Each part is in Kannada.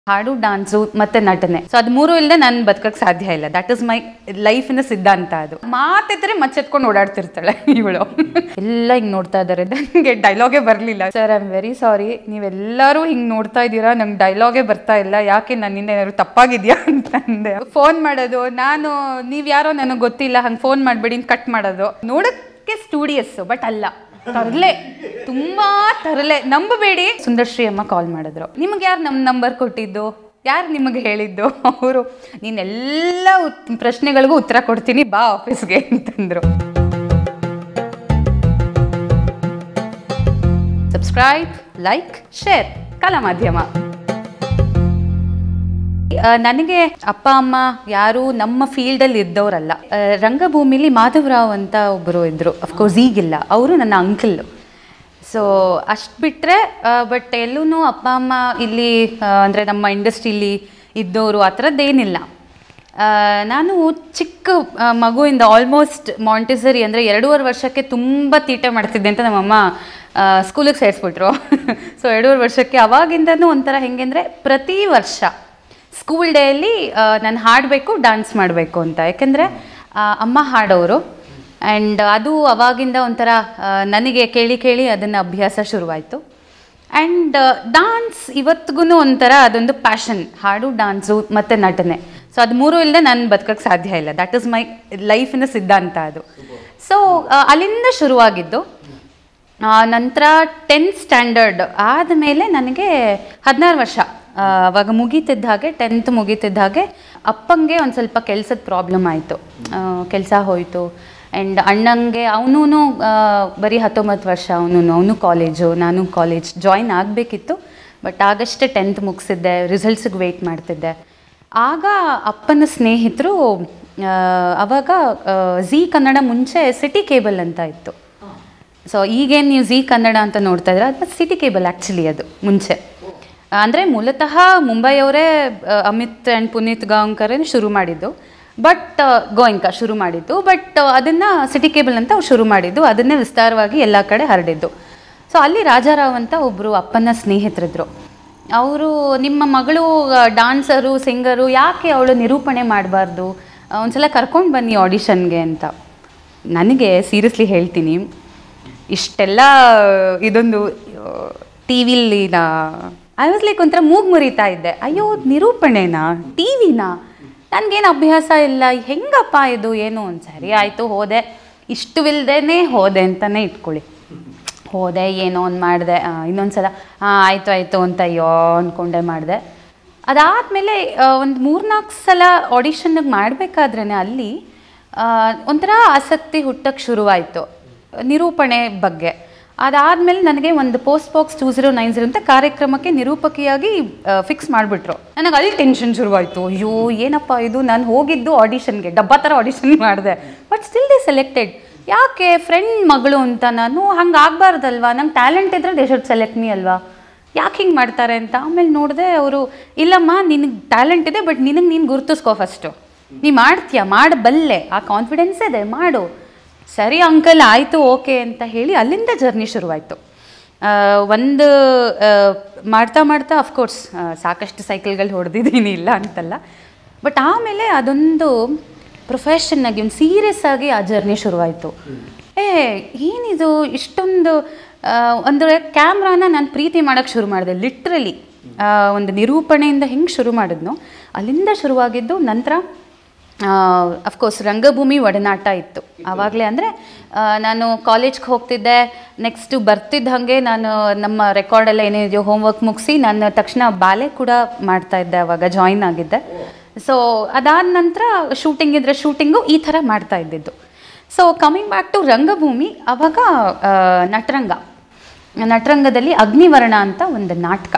ಹಾಡು ಡಾನ್ಸು ಮತ್ತೆ ನಟನೆ ಸೊ ಅದು ಮೂರು ಇಲ್ಲದೆ ನಾನು ಬದುಕಕ್ಕೆ ಸಾಧ್ಯ ಇಲ್ಲ ದಟ್ ಇಸ್ ಮೈ ಲೈಫಿನ ಸಿದ್ಧಾಂತ ಅದು ಮಾತಿದ್ರೆ ಮಚ್ಚೆತ್ಕೊಂಡು ಓಡಾಡ್ತಿರ್ತಾಳೆ ಇವಳು ಎಲ್ಲ ಹಿಂಗೆ ನೋಡ್ತಾ ಇದ್ದಾರೆ ನನಗೆ ಡೈಲಾಗೇ ಬರಲಿಲ್ಲ sir I am very sorry ನೀವೆಲ್ಲರೂ ಹಿಂಗೆ ನೋಡ್ತಾ ಇದ್ದೀರಾ ನಂಗೆ ಡೈಲಾಗೇ ಬರ್ತಾ ಇಲ್ಲ ಯಾಕೆ ನನ್ನಿಂದ ಏನಾದ್ರು ತಪ್ಪಾಗಿದ್ಯಾ ಅಂತಂದೆ ಫೋನ್ ಮಾಡೋದು ನಾನು ನೀವು ಯಾರೋ ನನಗೆ ಗೊತ್ತಿಲ್ಲ ಹಂಗೆ ಫೋನ್ ಮಾಡಬೇಡಿ ಕಟ್ ಮಾಡೋದು ನೋಡೋಕ್ಕೆ ಸ್ಟೂಡಿಯಸ್ ಬಟ್ ಅಲ್ಲ ತರಲೆ ತುಂಬಾ ತರಲೆ ನಂಬಬೇಡಿ ಸುಂದರ್ಶ್ರೀ ಅಮ್ಮ ಕಾಲ್ ಮಾಡಿದ್ರು ನಿಮ್ಗೆ ಯಾರು ನಮ್ಮ ನಂಬರ್ ಕೊಟ್ಟಿದ್ದು ಯಾರು ನಿಮಗೆ ಹೇಳಿದ್ದು ಅವರು ನೀನೆಲ್ಲ ಉತ್- ಪ್ರಶ್ನೆಗಳಿಗೂ ಉತ್ತರ ಕೊಡ್ತೀನಿ ಬಾ ಆಫೀಸ್ಗೆ ಅಂತಂದ್ರು ಸಬ್ಸ್ಕ್ರೈಬ್ ಲೈಕ್ ಶೇರ್ ಕಲಾ ಮಾಧ್ಯಮ ಆ, ನನಗೆ ಅಪ್ಪ ಅಮ್ಮ ಯಾರು ನಮ್ಮ ಫೀಲ್ಡಲ್ಲಿ ಇದ್ದವರಲ್ಲ ಆ, ರಂಗಭೂಮಿಲಿ ಮಾಧವರಾವ್ ಅಂತ ಒಬ್ಬರು ಇದ್ದರು ಅಫ್ಕೋರ್ಸ್ ಈಗಿಲ್ಲ ಅವರು ನನ್ನ ಅಂಕಲ್ ಸೊ ಅಷ್ಟು ಬಿಟ್ಟರೆ ಬಟ್ ಎಲ್ಲೂ ಅಪ್ಪ ಅಮ್ಮ ಇಲ್ಲಿ ಅಂದರೆ ನಮ್ಮ ಇಂಡಸ್ಟ್ರಿಲಿ ಇದ್ದವರು ಆ ಥರದ್ದೇನಿಲ್ಲ ಆ, ನಾನು ಚಿಕ್ಕ ಆ, ಮಗುವಿಂದ ಆಲ್ಮೋಸ್ಟ್ ಮಾಂಟಿಸರಿ ಅಂದರೆ ಎರಡೂವರೆ ವರ್ಷಕ್ಕೆ ತುಂಬ ತೀಟೆ ಮಾಡ್ತಿದ್ದೆ ಅಂತ ನಮ್ಮಮ್ಮ ಸ್ಕೂಲಿಗೆ ಸೇರಿಸ್ಬಿಟ್ರು ಸೊ ಎರಡೂವರೆ ವರ್ಷಕ್ಕೆ ಅವಾಗಿಂದನೂ ಒಂಥರ ಹೆಂಗೆ ಅಂದರೆ ಪ್ರತಿ ವರ್ಷ ಸ್ಕೂಲ್ ಡೇಯಲ್ಲಿ ನಾನು ಹಾಡಬೇಕು ಡಾನ್ಸ್ ಮಾಡಬೇಕು ಅಂತ ಯಾಕೆಂದರೆ ಅಮ್ಮ ಹಾಡೋರು ಆ್ಯಂಡ್ ಅದು ಅವಾಗಿಂದ ಒಂಥರ ಆ, ನನಗೆ ಕೇಳಿ ಕೇಳಿ ಅದನ್ನು ಅಭ್ಯಾಸ ಶುರುವಾಯಿತು ಆ್ಯಂಡ್ ಡಾನ್ಸ್ ಇವತ್ತಿಗೂ ಒಂಥರ ಅದೊಂದು ಪ್ಯಾಷನ್ ಹಾಡು ಡಾನ್ಸು ಮತ್ತು ನಟನೆ ಸೊ ಅದು ಮೂರು ಇಲ್ಲದೆ ನಾನು ಬದುಕಕ್ಕೆ ಸಾಧ್ಯ ಇಲ್ಲ ದಟ್ ಇಸ್ ಮೈ ಲೈಫಿನ ಸಿದ್ಧಾಂತ ಅದು ಸೊ ಅಲ್ಲಿಂದ ಶುರುವಾಗಿದ್ದು ಆ, ನಂತರ ಟೆಂತ್ ಸ್ಟ್ಯಾಂಡರ್ಡ್ ಆದಮೇಲೆ ನನಗೆ ಹದಿನಾರು ವರ್ಷ ಆ, ಅವಾಗ ಮುಗೀತಿದ್ದ ಹಾಗೆ ಟೆಂತ್ ಮುಗೀತಿದ್ದ ಹಾಗೆ ಅಪ್ಪಂಗೆ ಒಂದು ಸ್ವಲ್ಪ ಕೆಲಸದ ಪ್ರಾಬ್ಲಮ್ ಆಯಿತು ಕೆಲಸ ಹೋಯಿತು ಆ್ಯಂಡ್ ಅಣ್ಣಂಗೆ ಅವನೂ ಬರೀ ಹತ್ತೊಂಬತ್ತು ವರ್ಷ ಅವನು ಅವನು ಕಾಲೇಜು ನಾನು ಕಾಲೇಜ್ ಜಾಯಿನ್ ಆಗಬೇಕಿತ್ತು ಬಟ್ ಆಗಷ್ಟೇ ಟೆಂತ್ ಮುಗಿಸಿದ್ದೆ ರಿಸಲ್ಟ್ಸಿಗೆ ವೆಯ್ಟ್ ಮಾಡ್ತಿದ್ದೆ ಆಗ ಅಪ್ಪನ ಸ್ನೇಹಿತರು ಆ, ಅವಾಗ ಝೀ ಕನ್ನಡ ಮುಂಚೆ ಸಿಟಿ ಕೇಬಲ್ ಅಂತ ಇತ್ತು ಸೊ ಈಗೇನು ನೀವು ಝೀ ಕನ್ನಡ ಅಂತ ನೋಡ್ತಾ ಇದ್ರೆ ಅದು ಸಿಟಿ ಕೇಬಲ್ ಆ್ಯಕ್ಚುಲಿ ಅದು ಮುಂಚೆ ಅಂದರೆ ಮೂಲತಃ ಮುಂಬೈಯವರೇ ಆ, ಅಮಿತ್ ಆ್ಯಂಡ್ ಪುನೀತ್ ಗಾಂವ್ಕರೇ ಶುರು ಮಾಡಿದ್ದು ಬಟ್ ಗೋಯಿಂಕ ಶುರು ಮಾಡಿದ್ದು ಬಟ್ ಅದನ್ನು ಸಿಟಿ ಕೇಬಲ್ ಅಂತ ಅವ್ರು ಶುರು ಮಾಡಿದ್ದು ಅದನ್ನೇ ವಿಸ್ತಾರವಾಗಿ ಎಲ್ಲ ಕಡೆ ಹರಡಿದ್ದು ಸೊ ಅಲ್ಲಿ ರಾಜಾರಾವ್ ಅಂತ ಒಬ್ಬರು ಅಪ್ಪನ ಸ್ನೇಹಿತರಿದ್ರು ಅವರು ನಿಮ್ಮ ಮಗಳು ಡಾನ್ಸರು ಸಿಂಗರು ಯಾಕೆ ಅವಳು ನಿರೂಪಣೆ ಮಾಡಬಾರ್ದು ಒಂದ್ಸಲ ಕರ್ಕೊಂಡು ಬನ್ನಿ ಆಡಿಷನ್ಗೆ ಅಂತ ನನಗೆ ಸೀರಿಯಸ್ಲಿ ಹೇಳ್ತೀನಿ ಇಷ್ಟೆಲ್ಲ ಇದೊಂದು ಟಿ ವಿಲಿ ನಾ ಐ ವಾಸ್ ಲೈಕ್ ಒಂಥರ ಮೂಗು ಮುರಿತಾ ಇದ್ದೆ ಅಯ್ಯೋ ನಿರೂಪಣೆನಾ ಟಿ ವಿನಾ ನನಗೇನು ಅಭ್ಯಾಸ ಇಲ್ಲ ಹೆಂಗಪ್ಪ ಇದು ಏನು ಒಂದು ಸರಿ ಆಯಿತು ಹೋದೆ ಇಷ್ಟವಿಲ್ದೇ ಹೋದೆ ಅಂತಲೇ ಇಟ್ಕೊಳ್ಳಿ ಹೋದೆ ಏನೋ ಒಂದು ಮಾಡಿದೆ ಇನ್ನೊಂದು ಸಲ ಹಾಂ ಆಯಿತು ಆಯಿತು ಅಂತ ಅಯ್ಯೋ ಅಂದ್ಕೊಂಡೆ ಮಾಡಿದೆ ಅದಾದಮೇಲೆ ಒಂದು ಮೂರ್ನಾಲ್ಕು ಸಲ ಆಡಿಷನ್ಗೆ ಮಾಡಬೇಕಾದ್ರೇ ಅಲ್ಲಿ ಆ, ಒಂಥರ ಆಸಕ್ತಿ ಹುಟ್ಟಕ್ಕೆ ಶುರುವಾಯಿತು ನಿರೂಪಣೆ ಬಗ್ಗೆ ಅದಾದಮೇಲೆ ನನಗೆ ಒಂದು post box two zero nine zero ಅಂತ ಕಾರ್ಯಕ್ರಮಕ್ಕೆ ನಿರೂಪಕಿಯಾಗಿ ಫಿಕ್ಸ್ ಮಾಡಿಬಿಟ್ರು ನನಗೆ ಅಲ್ಲಿ ಟೆನ್ಷನ್ ಶುರುವಾಯಿತು ಅಯ್ಯೋ ಏನಪ್ಪ ಇದು ನಾನು ಹೋಗಿದ್ದು ಆಡಿಷನ್ಗೆ ಡಬ್ಬ ಥರ ಆಡಿಷನ್ ಮಾಡಿದೆ ಬಟ್ ಸ್ಟಿಲ್ ದೇ ಸೆಲೆಕ್ಟೆಡ್ ಯಾಕೆ ಫ್ರೆಂಡ್ ಮಗಳು ಅಂತ ನಾನು ಹಂಗೆ ಆಗಬಾರ್ದಲ್ವಾ ನಂಗೆ ಟ್ಯಾಲೆಂಟ್ ಇದ್ದರೆ ದೇ ಶುಡ್ ಸೆಲೆಕ್ಟ್ ಮೀ ಅಲ್ವಾ ಯಾಕೆ ಹಿಂಗೆ ಮಾಡ್ತಾರೆ ಅಂತ ಆಮೇಲೆ ನೋಡಿದೆ ಅವರು ಇಲ್ಲಮ್ಮ ನಿನಗೆ ಟ್ಯಾಲೆಂಟ್ ಇದೆ ಬಟ್ ನಿನಗೆ ನೀನು ಗುರುತಿಸ್ಕೋ ಫಸ್ಟು ನೀ ಮಾಡ್ತೀಯ ಮಾಡಬಲ್ಲೆ ಆ ಕಾನ್ಫಿಡೆನ್ಸ್ ಇದೆ ಮಾಡು ಸರಿ ಅಂಕಲ್ ಆಯಿತು ಓಕೆ ಅಂತ ಹೇಳಿ ಅಲ್ಲಿಂದ ಜರ್ನಿ ಶುರುವಾಯಿತು ಆ, ಒಂದು ಆ, ಮಾಡ್ತಾ ಮಾಡ್ತಾ ಅಫ್ಕೋರ್ಸ್ ಸಾಕಷ್ಟು ಸೈಕಲ್ಗಳು ಹೊಡೆದಿದ್ದೀನಿ ಇಲ್ಲ ಅಂತಲ್ಲ ಬಟ್ ಆಮೇಲೆ ಅದೊಂದು ಪ್ರೊಫೆಷನ್ ಆಗಿ ಒಂದು ಸೀರಿಯಸ್ ಆಗಿ ಆ ಜರ್ನಿ ಶುರುವಾಯಿತು ಏ ಏನಿದು ಇಷ್ಟೊಂದು ಆ, ಅಂದರೆ ಕ್ಯಾಮ್ರಾನ ನಾನು ಪ್ರೀತಿ ಮಾಡೋಕ್ಕೆ ಶುರು ಮಾಡಿದೆ ಲಿಟ್ರಲಿ ಒಂದು ನಿರೂಪಣೆಯಿಂದ ಹೆಂಗೆ ಶುರು ಮಾಡಿದ್ನೋ ಅಲ್ಲಿಂದ ಶುರುವಾಗಿದ್ದು ನಂತರ ಅಫ್ಕೋರ್ಸ್ ರಂಗಭೂಮಿ ಒಡನಾಟ ಇತ್ತು ಆವಾಗಲೇ ಅಂದರೆ ನಾನು ಕಾಲೇಜ್ಗೆ ಹೋಗ್ತಿದ್ದೆ ನೆಕ್ಸ್ಟು ಬರ್ತಿದ್ದ ಹಾಗೆ ನಾನು ನಮ್ಮ ರೆಕಾರ್ಡೆಲ್ಲ ಏನಿದೆಯೋ ಹೋಮ್ವರ್ಕ್ ಮುಗಿಸಿ ನಾನು ತಕ್ಷಣ ಬಾಲೆ ಕೂಡ ಮಾಡ್ತಾ ಇದ್ದೆ ಅವಾಗ ಜಾಯಿನ್ ಆಗಿದ್ದೆ ಸೊ ಅದಾದ ನಂತರ ಶೂಟಿಂಗ್ ಇದ್ರೆ ಶೂಟಿಂಗು ಈ ಥರ ಮಾಡ್ತಾ ಇದ್ದಿದ್ದು ಸೊ ಕಮಿಂಗ್ ಬ್ಯಾಕ್ ಟು ರಂಗಭೂಮಿ ಅವಾಗ ಆ, ನಟರಂಗ ನಟರಂಗದಲ್ಲಿ ಅಗ್ನಿವರ್ಣ ಅಂತ ಒಂದು ನಾಟಕ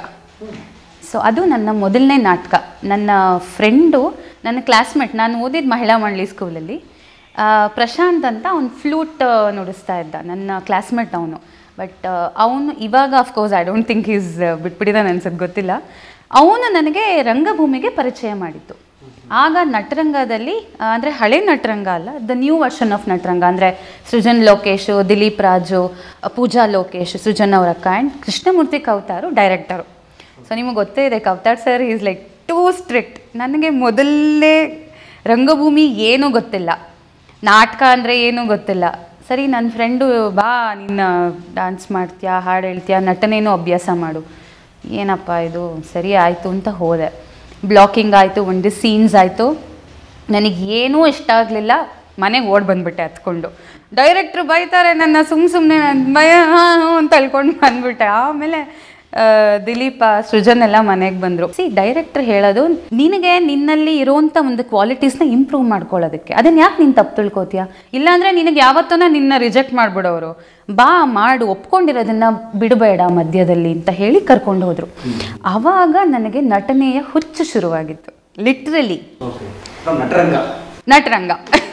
ಸೊ ಅದು ನನ್ನ ಮೊದಲನೇ ನಾಟಕ ನನ್ನ ಫ್ರೆಂಡು ನನ್ನ ಕ್ಲಾಸ್ಮೇಟ್ ನಾನು ಓದಿದ ಮಹಿಳಾ ಮಂಡಳಿ ಸ್ಕೂಲಲ್ಲಿ ಆ, ಪ್ರಶಾಂತ್ ಅಂತ ಅವ್ನು ಫ್ಲೂಟ್ ನುಡಿಸ್ತಾ ಇದ್ದ ನನ್ನ ಕ್ಲಾಸ್ಮೇಟ್ ಅವನು ಬಟ್ ಅವನು ಇವಾಗ of course I don't think is ಬಿಟ್ಬಿಟ್ಟಿದ್ದಾನೆ ಅನ್ಸೋದು ಗೊತ್ತಿಲ್ಲ ಅವನು ನನಗೆ ರಂಗಭೂಮಿಗೆ ಪರಿಚಯ ಮಾಡಿದ್ದು ಆಗ ನಟರಂಗದಲ್ಲಿ ಆ, ಅಂದರೆ ಹಳೆ ನಟರಂಗ ಅಲ್ಲ the new version of Nataranga ಅಂದರೆ ಸೃಜನ್ ಲೋಕೇಶು ದಿಲೀಪ್ ರಾಜು ಆ, ಪೂಜಾ ಲೋಕೇಶ್ ಸೃಜನ್ ಅವರಕ್ಕ ಆ್ಯಂಡ್ ಕೃಷ್ಣಮೂರ್ತಿ ಕೌತಾರು ಡೈರೆಕ್ಟರು ಸೊ ನಿಮಗೆ ಗೊತ್ತೇ ಇದೆ ಕವ್ತಾಡ್ sir is like too strict ನನಗೆ ಮೊದಲೇ ರಂಗಭೂಮಿ ಏನೂ ಗೊತ್ತಿಲ್ಲ ನಾಟಕ ಅಂದರೆ ಏನೂ ಗೊತ್ತಿಲ್ಲ ಸರಿ ನನ್ನ ಫ್ರೆಂಡು ಬಾ ನಿನ್ನ ಡ್ಯಾನ್ಸ್ ಮಾಡ್ತೀಯಾ ಹಾಡು ಹೇಳ್ತೀಯಾ ನಟನೇನೋ ಅಭ್ಯಾಸ ಮಾಡು ಏನಪ್ಪ ಇದು ಸರಿ ಆಯಿತು ಅಂತ ಹೋದೆ ಬ್ಲಾಕಿಂಗ್ ಆಯಿತು ಒಂದು ಸೀನ್ಸ್ ಆಯಿತು ನನಗೆ ಏನೂ ಇಷ್ಟ ಆಗಲಿಲ್ಲ ಮನೆಗೆ ಓಡ್ ಬಂದ್ಬಿಟ್ಟೆ ಹತ್ಕೊಂಡು ಡೈರೆಕ್ಟ್ರು ಬೈತಾರೆ ನನ್ನ ಸುಮ್ಮ ಸುಮ್ಮನೆ ಭಯ ಅಂತ ಅಳ್ಕೊಂಡು ಬಂದ್ಬಿಟ್ಟೆ ಆಮೇಲೆ ಆ, ದಿಲೀಪ ಸೃಜನ್ ಎಲ್ಲ ಮನೆಗೆ ಬಂದರು ಸಿ ಡೈರೆಕ್ಟ್ರ್ ಹೇಳೋದು ನಿನಗೆ ನಿನ್ನಲ್ಲಿ ಇರೋವಂಥ ಒಂದು ಕ್ವಾಲಿಟೀಸ್ನ ಇಂಪ್ರೂವ್ ಮಾಡ್ಕೊಳ್ಳೋದಕ್ಕೆ ಅದನ್ನು ಯಾಕೆ ನೀನು ತಪ್ಪು ತಿಳ್ಕೊತೀಯ ಇಲ್ಲಾಂದರೆ ನಿನಗೆ ಯಾವತ್ತೂ ನಿನ್ನ ರಿಜೆಕ್ಟ್ ಮಾಡಿಬಿಡೋರು ಬಾ ಮಾಡು ಒಪ್ಕೊಂಡಿರೋದನ್ನ ಬಿಡಬೇಡ ಮಧ್ಯದಲ್ಲಿ ಅಂತ ಹೇಳಿ ಕರ್ಕೊಂಡು ಹೋದರು ಆವಾಗ ನನಗೆ ನಟನೆಯ ಹುಚ್ಚು ಶುರುವಾಗಿತ್ತು literally okay Nataranga Nataranga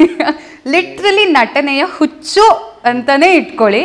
literally ನಟನೆಯ ಹುಚ್ಚು ಅಂತಲೇ ಇಟ್ಕೊಳ್ಳಿ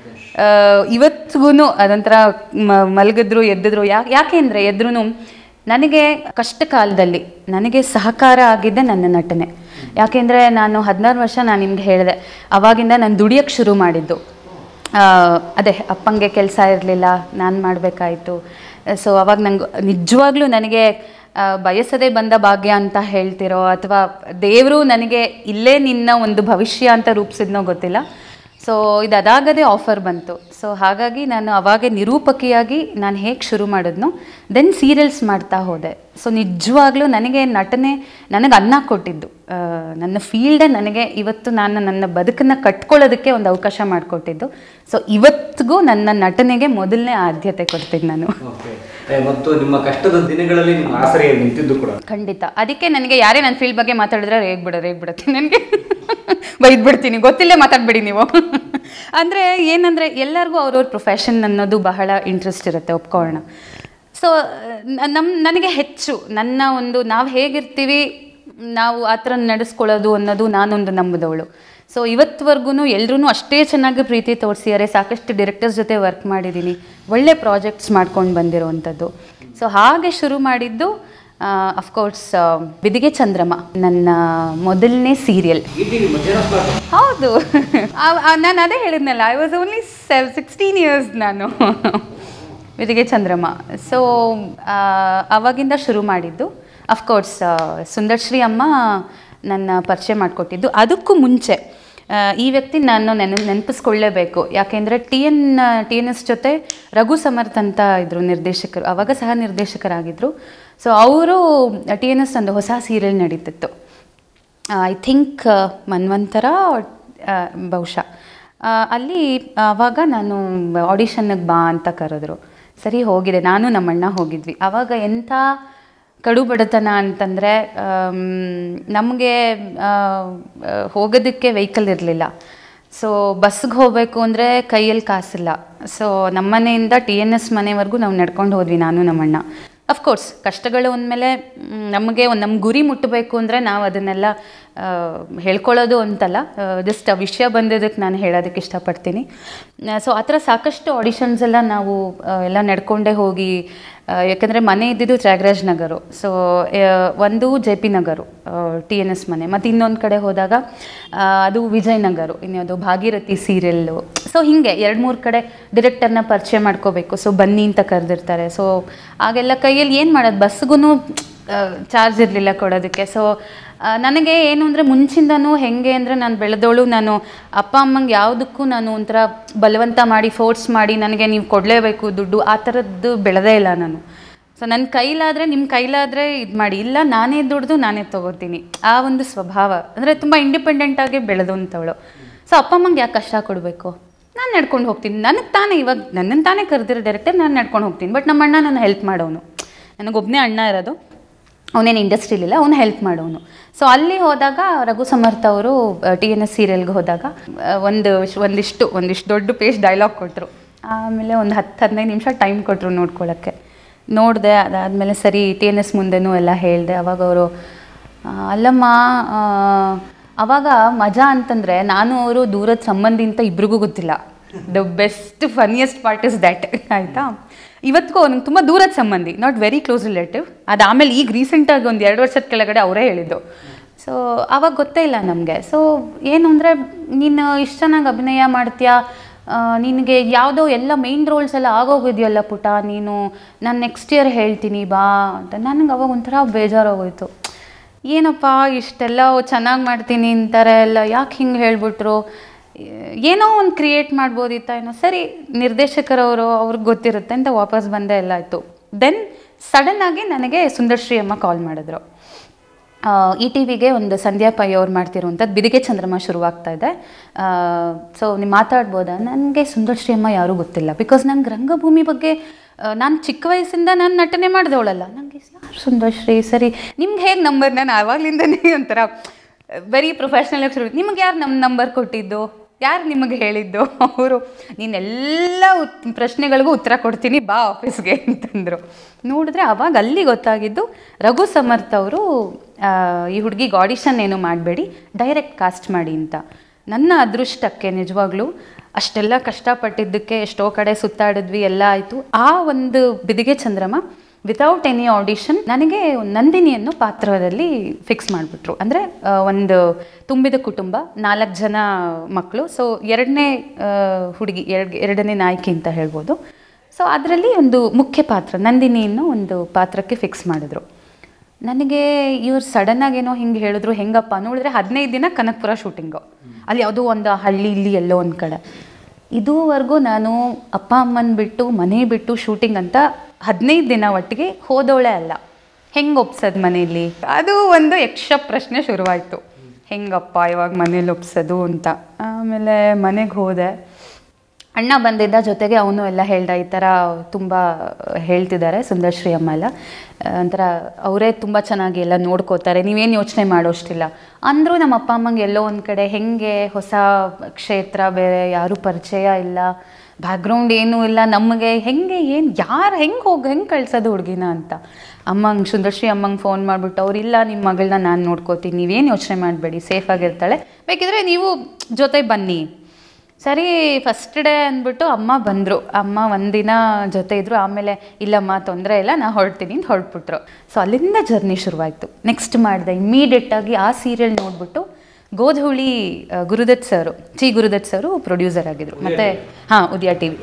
ಇವತ್ತಿಗೂ ಅದೊಂಥರ ಮ- ಮಲಗಿದ್ರು ಎದ್ದಿದ್ರು ಯಾಕೆ ಯಾಕೆ ಅಂದರೆ ಎದ್ರೂ ನನಗೆ ಕಷ್ಟ ಕಾಲದಲ್ಲಿ ನನಗೆ ಸಹಕಾರ ಆಗಿದ್ದೆ ನನ್ನ ನಟನೆ ಯಾಕೆಂದರೆ ನಾನು ಹದಿನಾರು ವರ್ಷ ನಾನು ನಿಮ್ಗೆ ಹೇಳಿದೆ ಅವಾಗಿಂದ ನಾನು ದುಡಿಯೋಕ್ಕೆ ಶುರು ಮಾಡಿದ್ದು ಆ, ಅದೇ ಅಪ್ಪಂಗೆ ಕೆಲಸ ಇರಲಿಲ್ಲ ನಾನು ಮಾಡಬೇಕಾಯಿತು ಸೊ ಅವಾಗ ನಂಗೆ ನಿಜವಾಗ್ಲೂ ನನಗೆ ಆ, ಬಯಸದೇ ಬಂದ ಭಾಗ್ಯ ಅಂತ ಹೇಳ್ತಿರೋ ಅಥವಾ ದೇವರು ನನಗೆ ಇಲ್ಲೇ ನಿನ್ನ ಒಂದು ಭವಿಷ್ಯ ಅಂತ ರೂಪಿಸಿದ್ನೋ ಗೊತ್ತಿಲ್ಲ ಸೊ ಇದು ಅದಾಗದೇ ಆಫರ್ ಬಂತು ಸೊ ಹಾಗಾಗಿ ನಾನು ಅವಾಗೆ ನಿರೂಪಕಿಯಾಗಿ ನಾನು ಹೇಗೆ ಶುರು ಮಾಡಿದ್ನೋ ದೆನ್ ಸೀರಿಯಲ್ಸ್ ಮಾಡ್ತಾ ಹೋದೆ ಸೊ ನಿಜವಾಗ್ಲೂ ನನಗೆ ನಟನೆ ನನಗೆ ಅನ್ನ ಕೊಟ್ಟಿದ್ದು ಆ, ನನ್ನ ಫೀಲ್ಡೇ ನನಗೆ ಇವತ್ತು ನಾನು ನನ್ನ ಬದುಕನ್ನು ಕಟ್ಕೊಳ್ಳೋದಕ್ಕೆ ಒಂದು ಅವಕಾಶ ಮಾಡಿಕೊಟ್ಟಿದ್ದು ಸೊ ಇವತ್ತಿಗೂ ನನ್ನ ನಟನೆಗೆ ಮೊದಲನೇ ಆದ್ಯತೆ ಕೊಡ್ತೀನಿ ನಾನು ಓಕೆ ಮತ್ತು ನಿಮ್ಮ ಕಷ್ಟದ ದಿನಗಳಲ್ಲಿ ನಿಮ್ಮ ಆಸರೆ ನಿಂತಿದ್ದು ಕೂಡ ಖಂಡಿತ ಅದಕ್ಕೆ ನನಗೆ ಯಾರೇ ನನ್ನ ಫೀಲ್ಡ್ ಬಗ್ಗೆ ಮಾತಾಡಿದ್ರೆ ರೇಗ್ ಬಿಡ ರೇಗ್ ಬಿಡುತ್ತೆ ನನಗೆ ಬೈದ್ಬಿಡ್ತೀನಿ ಗೊತ್ತಿಲ್ಲೇ ಮಾತಾಡ್ಬೇಡಿ ನೀವು ಅಂದರೆ ಏನಂದರೆ ಎಲ್ಲರಿಗೂ ಅವ್ರವ್ರ ಪ್ರೊಫೆಷನ್ ಅನ್ನೋದು ಬಹಳ ಇಂಟ್ರೆಸ್ಟ್ ಇರುತ್ತೆ ಒಪ್ಕೊಳ್ಳೋಣ ಸೊ ನಮ್ಮ ನನಗೆ ಹೆಚ್ಚು ನನ್ನ ಒಂದು ನಾವು ಹೇಗಿರ್ತೀವಿ ನಾವು ಆ ಥರ ನಡೆಸ್ಕೊಳ್ಳೋದು ಅನ್ನೋದು ನಾನೊಂದು ನಂಬಿದವಳು ಸೊ ಇವತ್ತುವರೆಗೂ ಎಲ್ರೂ ಅಷ್ಟೇ ಚೆನ್ನಾಗಿ ಪ್ರೀತಿ ತೋರಿಸಿದ್ದಾರೆ ಸಾಕಷ್ಟು ಡೈರೆಕ್ಟರ್ಸ್ ಜೊತೆ ವರ್ಕ್ ಮಾಡಿದ್ದೀನಿ ಒಳ್ಳೆ ಪ್ರಾಜೆಕ್ಟ್ಸ್ ಮಾಡ್ಕೊಂಡು ಬಂದಿರೋವಂಥದ್ದು ಸೊ ಹಾಗೆ ಶುರು ಮಾಡಿದ್ದು ಅಫ್ಕೋರ್ಸ್ ಬಿದಿಗೆ ಚಂದ್ರಮ ನನ್ನ ಮೊದಲನೇ ಸೀರಿಯಲ್ ಇಡೀ ಮಧ್ಯಾಹ್ನ ಸ್ಲಾಟ್ ಹೌದು ನಾನು ಅದೇ ಹೇಳಿದ್ನಲ್ಲ I was only sev sixteen years ನಾನು ವಿದಿಗೆ ಚಂದ್ರಮ ಸೊ ಆವಾಗಿಂದ ಶುರು ಮಾಡಿದ್ದು ಅಫ್ಕೋರ್ಸ್ ಸುಂದರ್ಶ್ರೀ ಅಮ್ಮ ನನ್ನ ಪರಿಚಯ ಮಾಡಿಕೊಟ್ಟಿದ್ದು ಅದಕ್ಕೂ ಮುಂಚೆ ಆ, ಈ ವ್ಯಕ್ತಿ ನಾನು ನೆನ ನೆನಪಿಸ್ಕೊಳ್ಳೇಬೇಕು ಯಾಕೆಂದರೆ T N T N S ಜೊತೆ ರಘು ಸಮರ್ಥ್ ಅಂತ ಇದ್ದರು ನಿರ್ದೇಶಕರು ಆವಾಗ ಸಹ ನಿರ್ದೇಶಕರಾಗಿದ್ದರು ಸೊ ಅವರು ಟಿ ಎನ್ ಎಸ್ ಒಂದು ಹೊಸ ಸೀರಿಯಲ್ ನಡೀತಿತ್ತು ಐ ಥಿಂಕ್ ಮನ್ವಂತರ ಆ, ಬಹುಶಃ ಆ, ಅಲ್ಲಿ ಆವಾಗ ನಾನು ಆಡಿಷನ್ನಿಗೆ ಬಾ ಅಂತ ಕರೆದ್ರು ಸರಿ ಹೋಗಿದೆ ನಾನು ನಮ್ಮಣ್ಣ ಹೋಗಿದ್ವಿ ಆವಾಗ ಎಂಥ ಕಡು ಬಡತನ ಅಂತಂದರೆ ನಮಗೆ ಹೋಗೋದಕ್ಕೆ ವೆಹಿಕಲ್ ಇರಲಿಲ್ಲ ಸೊ ಬಸ್ಗೆ ಹೋಗಬೇಕು ಅಂದರೆ ಕೈಯಲ್ಲಿ ಕಾಸಿಲ್ಲ ಸೊ ನಮ್ಮನೆಯಿಂದ ಟಿ ಎನ್ ಎಸ್ ಮನೆವರೆಗೂ ನಾವು ನಡ್ಕೊಂಡು ಹೋದ್ವಿ ನಾನು ನಮ್ಮಣ್ಣ ಅಫ್ಕೋರ್ಸ್ ಕಷ್ಟಗಳು ಅಂದಮೇಲೆ ನಮಗೆ ಒಂದು ನಮ್ಮ ಗುರಿ ಮುಟ್ಟಬೇಕು ಅಂದರೆ ನಾವು ಅದನ್ನೆಲ್ಲ ಆ, ಹೇಳ್ಕೊಳ್ಳೋದು ಅಂತಲ್ಲ ಜಸ್ಟ್ ಆ ವಿಷಯ ಬಂದಿದ್ದಕ್ಕೆ ನಾನು ಹೇಳೋದಕ್ಕೆ ಇಷ್ಟಪಡ್ತೀನಿ ಸೊ ಆ ಥರ ಸಾಕಷ್ಟು ಆಡಿಷನ್ಸ್ ಎಲ್ಲ ನಾವು ಆ, ಎಲ್ಲ ನಡ್ಕೊಂಡೇ ಹೋಗಿ ಆ, ಯಾಕಂದರೆ ಮನೆ ಇದ್ದಿದ್ದು ತ್ಯಾಗರಾಜ್ ನಗರು ಸೊ ಒಂದು J P Nagar T N S ಮನೆ ಮತ್ತು ಇನ್ನೊಂದು ಕಡೆ ಹೋದಾಗ ಆ, ಅದು ವಿಜಯನಗರು ಇನ್ಯಾವುದು ಭಾಗೀರಥಿ ಸೀರಿಯಲ್ಲು ಸೊ ಹೀಗೆ ಎರಡು ಮೂರು ಕಡೆ ಡಿರೆಕ್ಟರ್ನ ಪರಿಚಯ ಮಾಡ್ಕೋಬೇಕು ಸೊ ಬನ್ನಿ ಅಂತ ಕರೆದಿರ್ತಾರೆ ಸೊ ಆಗೆಲ್ಲ ಕೈಯಲ್ಲಿ ಏನು ಮಾಡೋದು ಬಸ್ಗೂ ಚಾರ್ಜ್ ಇರಲಿಲ್ಲ ಕೊಡೋದಕ್ಕೆ ಸೊ ನನಗೆ ಏನು ಅಂದರೆ ಮುಂಚಿಂದನೂ ಹೆಂಗೆ ಅಂದರೆ ನಾನು ಬೆಳೆದವಳು ನಾನು ಅಪ್ಪ ಅಮ್ಮಂಗೆ ಯಾವುದಕ್ಕೂ ನಾನು ಒಂಥರ ಬಲವಂತ ಮಾಡಿ ಫೋರ್ಸ್ ಮಾಡಿ ನನಗೆ ನೀವು ಕೊಡಲೇಬೇಕು ದುಡ್ಡು ಆ ಥರದ್ದು ಬೆಳೆದೇ ಇಲ್ಲ ನಾನು ಸೊ ನನ್ನ ಕೈಲಾದರೆ ನಿಮ್ಮ ಕೈಲಾದರೆ ಇದು ಮಾಡಿ ಇಲ್ಲ ನಾನೇ ದುಡ್ದು ನಾನೇ ತೊಗೋತೀನಿ ಆ ಒಂದು ಸ್ವಭಾವ ಅಂದರೆ ತುಂಬ ಇಂಡಿಪೆಂಡೆಂಟಾಗಿ ಬೆಳೆದಂಥವಳು ಸೊ ಅಪ್ಪ ಅಮ್ಮಂಗೆ ಯಾಕೆ ಕಷ್ಟ ಕೊಡಬೇಕು ನಾನು ನಡ್ಕೊಂಡು ಹೋಗ್ತೀನಿ ನನಗೆ ತಾನೇ ಇವಾಗ ನನ್ನನ್ನು ತಾನೇ ಕರೆದಿರೋ ಡೈರೆಕ್ಟರ್ ನಾನು ನಡ್ಕೊಂಡು ಹೋಗ್ತೀನಿ ಬಟ್ ನಮ್ಮ ಅಣ್ಣ ನನ್ನ ಹೆಲ್ಪ್ ಮಾಡೋನು ನನಗೊಬ್ಬನೇ ಅಣ್ಣ ಇರೋದು ಅವನೇನು ಇಂಡಸ್ಟ್ರಿಲಿಲ್ಲ ಅವನು ಹೆಲ್ಪ್ ಮಾಡೋನು ಸೊ ಅಲ್ಲಿ ಹೋದಾಗ ರಘು ಸಮರ್ಥ ಅವರು ಟಿ ಎನ್ ಎಸ್ ಸೀರಿಯಲ್ಗೆ ಹೋದಾಗ ಆ, ಒಂದು ಶ್- ಒಂದಿಷ್ಟು ಒಂದಿಷ್ಟು ದೊಡ್ಡ ಪೇಜ್ ಡೈಲಾಗ್ ಕೊಟ್ಟರು ಆಮೇಲೆ ಒಂದು ಹತ್ತು ಹದಿನೈದು ನಿಮಿಷ ಟೈಮ್ ಕೊಟ್ಟರು ನೋಡ್ಕೊಳ್ಳೋಕ್ಕೆ ನೋಡಿದೆ ಅದಾದಮೇಲೆ ಸರಿ ಟಿ ಎನ್ ಎಸ್ ಮುಂದೆನೂ ಎಲ್ಲ ಹೇಳಿದೆ ಅವಾಗ ಅವರು ಅಲ್ಲಮ್ಮ ಆ, ಅವಾಗ ಮಜಾ ಅಂತಂದರೆ ನಾನು ಅವರು ದೂರದ ಸಂಬಂಧಿ ಅಂತ ಇಬ್ರಿಗೂ ಗೊತ್ತಿಲ್ಲ the best funniest part is that ಆಯಿತಾ ಇವತ್ತಿಗೂ ನಂಗೆ ತುಂಬ ದೂರದ ಸಂಬಂಧಿ ನಾಟ್ ವೆರಿ ಕ್ಲೋಸ್ ರಿಲೇಟಿವ್ ಅದು ಆಮೇಲೆ ಈಗ ರೀಸೆಂಟಾಗಿ ಒಂದು ಎರಡು ವರ್ಷದ ಕೆಳಗಡೆ ಅವರೇ ಹೇಳಿದ್ದು ಸೊ ಆವಾಗ ಗೊತ್ತೇ ಇಲ್ಲ ನಮಗೆ ಸೊ ಏನು ಅಂದರೆ ನೀನು ಇಷ್ಟು ಚೆನ್ನಾಗಿ ಅಭಿನಯ ಮಾಡ್ತೀಯಾ ನಿನಗೆ ಯಾವುದೋ ಎಲ್ಲ ಮೇನ್ ರೋಲ್ಸ್ ಎಲ್ಲ ಆಗೋಗಿದೆಯಲ್ಲ ಪುಟ ನೀನು ನಾನು ನೆಕ್ಸ್ಟ್ ಇಯರ್ ಹೇಳ್ತೀನಿ ಬಾ ಅಂತ ನನಗೆ ಅವಾಗ ಒಂಥರ ಬೇಜಾರಾಗೋಯ್ತು ಏನಪ್ಪ ಇಷ್ಟೆಲ್ಲ ಚೆನ್ನಾಗಿ ಮಾಡ್ತೀನಿ ಅಂತಾರೆ ಎಲ್ಲ ಯಾಕೆ ಹಿಂಗೆ ಹೇಳ್ಬಿಟ್ರು ಏನೋ ಒಂದು ಕ್ರಿಯೇಟ್ ಮಾಡ್ಬೋದಿತ್ತ ಏನೋ ಸರಿ ನಿರ್ದೇಶಕರವರು ಅವ್ರಿಗೆ ಗೊತ್ತಿರುತ್ತೆ ಅಂತ ವಾಪಸ್ ಬಂದೆ ಎಲ್ಲ ಆಯಿತು ದೆನ್ ಸಡನ್ನಾಗಿ ನನಗೆ ಸುಂದರ್ಶ್ರೀ ಅಮ್ಮ ಕಾಲ್ ಮಾಡಿದ್ರು ಇ ಟಿ ವಿಗೆ ಒಂದು ಸಂಧ್ಯಾ ಪೈ ಅವ್ರು ಮಾಡ್ತಿರುವಂಥದ್ದು ಬಿದಿಗೆ ಚಂದ್ರಮ ಶುರುವಾಗ್ತಾ ಇದೆ ಸೊ ನೀವು ಮಾತಾಡ್ಬೋದಾ ನನಗೆ ಸುಂದರ್ಶ್ರೀ ಅಮ್ಮ ಯಾರೂ ಗೊತ್ತಿಲ್ಲ ಬಿಕಾಸ್ ನಂಗೆ ರಂಗಭೂಮಿ ಬಗ್ಗೆ ನಾನು ಚಿಕ್ಕ ವಯಸ್ಸಿಂದ ನಾನು ನಟನೆ ಮಾಡಿದವಳಲ್ಲ ನನಗೆ ಯಾರು ಸುಂದರ್ಶ್ರೀ ಸರಿ ನಿಮ್ಗೆ ಹೇಗೆ ನಂಬರ್ ನಾನು ಆವಾಗಲಿಂದನೇ ಒಂಥರ ವೆರಿ ಪ್ರೊಫೆಷ್ನಲ್ ಆಗಿ ಶುರು ನಿಮ್ಗೆ ಯಾರು ನಮ್ಮ ನಂಬರ್ ಕೊಟ್ಟಿದ್ದು ಯಾರು ನಿಮಗೆ ಹೇಳಿದ್ದು ಅವರು ನೀನೆಲ್ಲ ಉತ್ ಪ್ರಶ್ನೆಗಳಿಗೂ ಉತ್ತರ ಕೊಡ್ತೀನಿ ಬಾ ಆಫೀಸ್ಗೆ ಅಂತಂದರು ನೋಡಿದ್ರೆ ಅವಾಗ ಅಲ್ಲಿ ಗೊತ್ತಾಗಿದ್ದು ರಘು ಸಮರ್ಥ್ ಅವರು ಈ ಹುಡುಗಿಗೆ ಆಡಿಷನ್ ಏನು ಮಾಡಬೇಡಿ ಡೈರೆಕ್ಟ್ ಕಾಸ್ಟ್ ಮಾಡಿ ಅಂತ ನನ್ನ ಅದೃಷ್ಟಕ್ಕೆ ನಿಜವಾಗ್ಲೂ ಅಷ್ಟೆಲ್ಲ ಕಷ್ಟಪಟ್ಟಿದ್ದಕ್ಕೆ ಎಷ್ಟೋ ಕಡೆ ಸುತ್ತಾಡಿದ್ವಿ ಎಲ್ಲ ಆಯಿತು ಆ ಒಂದು Bidige Chandrama without any audition ನನಗೆ ನಂದಿನಿ ಅನ್ನೋ ಪಾತ್ರದಲ್ಲಿ ಫಿಕ್ಸ್ ಮಾಡಿಬಿಟ್ರು ಅಂದರೆ ಒಂದು ತುಂಬಿದ ಕುಟುಂಬ ನಾಲ್ಕು ಜನ ಮಕ್ಕಳು ಸೊ ಎರಡನೇ ಹುಡುಗಿ ಎರಡು ಎರಡನೇ ನಾಯಕಿ ಅಂತ ಹೇಳ್ಬೋದು ಸೊ ಅದರಲ್ಲಿ ಒಂದು ಮುಖ್ಯ ಪಾತ್ರ ನಂದಿನಿ ಅನ್ನೋ ಒಂದು ಪಾತ್ರಕ್ಕೆ ಫಿಕ್ಸ್ ಮಾಡಿದ್ರು ನನಗೆ ಇವ್ರು ಸಡನ್ನಾಗಿ ಏನೋ ಹಿಂಗೆ ಹೇಳಿದ್ರು ಹೆಂಗಪ್ಪ ನೋಡಿದ್ರೆ ಹದಿನೈದು ದಿನ ಕನಕಪುರ ಶೂಟಿಂಗು ಅಲ್ಲಿ ಯಾವುದೋ ಒಂದು ಹಳ್ಳಿ ಇಲ್ಲಿ ಎಲ್ಲೋ ಒಂದು ಕಡೆ ಇದುವರೆಗೂ ನಾನು ಅಪ್ಪ ಅಮ್ಮನ ಬಿಟ್ಟು ಮನೆ ಬಿಟ್ಟು ಶೂಟಿಂಗ್ ಅಂತ ಹದಿನೈದು ದಿನ ಒಟ್ಟಿಗೆ ಹೋದವಳೆ ಅಲ್ಲ ಹೆಂಗೆ ಒಪ್ಸೋದು ಮನೇಲಿ ಅದು ಒಂದು ಯಕ್ಷ ಪ್ರಶ್ನೆ ಶುರುವಾಯಿತು ಹೆಂಗಪ್ಪ ಇವಾಗ ಮನೇಲಿ ಒಪ್ಸೋದು ಅಂತ ಆಮೇಲೆ ಮನೆಗೆ ಹೋದೆ ಅಣ್ಣ ಬಂದಿದ್ದ ಜೊತೆಗೆ ಅವನು ಎಲ್ಲ ಹೇಳ್ದ ಈ ಥರ ತುಂಬ ಹೇಳ್ತಿದ್ದಾರೆ ಸುಂದರ್ಶ್ರೀ ಅಮ್ಮ ಎಲ್ಲ ಒಂಥರ ಅವರೇ ತುಂಬ ಚೆನ್ನಾಗಿ ಎಲ್ಲ ನೋಡ್ಕೋತಾರೆ ನೀವೇನು ಯೋಚನೆ ಮಾಡೋಷ್ಟಿಲ್ಲ ಅಂದರೂ ನಮ್ಮ ಅಪ್ಪ ಅಮ್ಮಂಗೆ ಎಲ್ಲೋ ಒಂದು ಕಡೆ ಹೆಂಗೆ ಹೊಸ ಕ್ಷೇತ್ರ ಬೇರೆ ಯಾರೂ ಪರಿಚಯ ಇಲ್ಲ ಬ್ಯಾಕ್ಗ್ರೌಂಡ್ ಏನೂ ಇಲ್ಲ ನಮಗೆ ಹೆಂಗೆ ಏನು ಯಾರು ಹೆಂಗೆ ಹೋಗಿ ಹೆಂಗೆ ಕಳ್ಸೋದು ಹುಡುಗಿನ ಅಂತ ಅಮ್ಮಂಗೆ ಸುಂದರ್ಶ್ರೀ ಅಮ್ಮಂಗೆ ಫೋನ್ ಮಾಡಿಬಿಟ್ಟು ಅವ್ರು ಇಲ್ಲ ನಿಮ್ಮ ಮಗಳನ್ನ ನಾನು ನೋಡ್ಕೋತೀನಿ ನೀವೇನು ಯೋಚನೆ ಮಾಡಬೇಡಿ ಸೇಫಾಗಿರ್ತಾಳೆ ಬೇಕಿದ್ರೆ ನೀವು ಜೊತೆ ಬನ್ನಿ ಸರಿ ಫಸ್ಟ್ ಡೇ ಅಂದ್ಬಿಟ್ಟು ಅಮ್ಮ ಬಂದರು ಅಮ್ಮ ಒಂದಿನ ಜೊತೆ ಇದ್ದರು ಆಮೇಲೆ ಇಲ್ಲಮ್ಮ ತೊಂದರೆ ಇಲ್ಲ ನಾ ಹೊರಡ್ತೀನಿ ಅಂತ ಹೊರಟ್ಬಿಟ್ರು ಸೊ ಅಲ್ಲಿಂದ ಜರ್ನಿ ಶುರುವಾಯಿತು ನೆಕ್ಸ್ಟ್ ಮಾಡಿದೆ ಇಮ್ಮಿಡಿಯೇಟಾಗಿ ಆ ಸೀರಿಯಲ್ ನೋಡಿಬಿಟ್ಟು ಗೋಧೂಳಿ ಆ, ಗುರುದತ್ ಸರು ಚಿ ಗುರುದತ್ ಸರು ಪ್ರೊಡ್ಯೂಸರ್ ಆಗಿದ್ರು ಮತ್ತು ಹಾಂ ಉದಯ ಟಿ ವಿ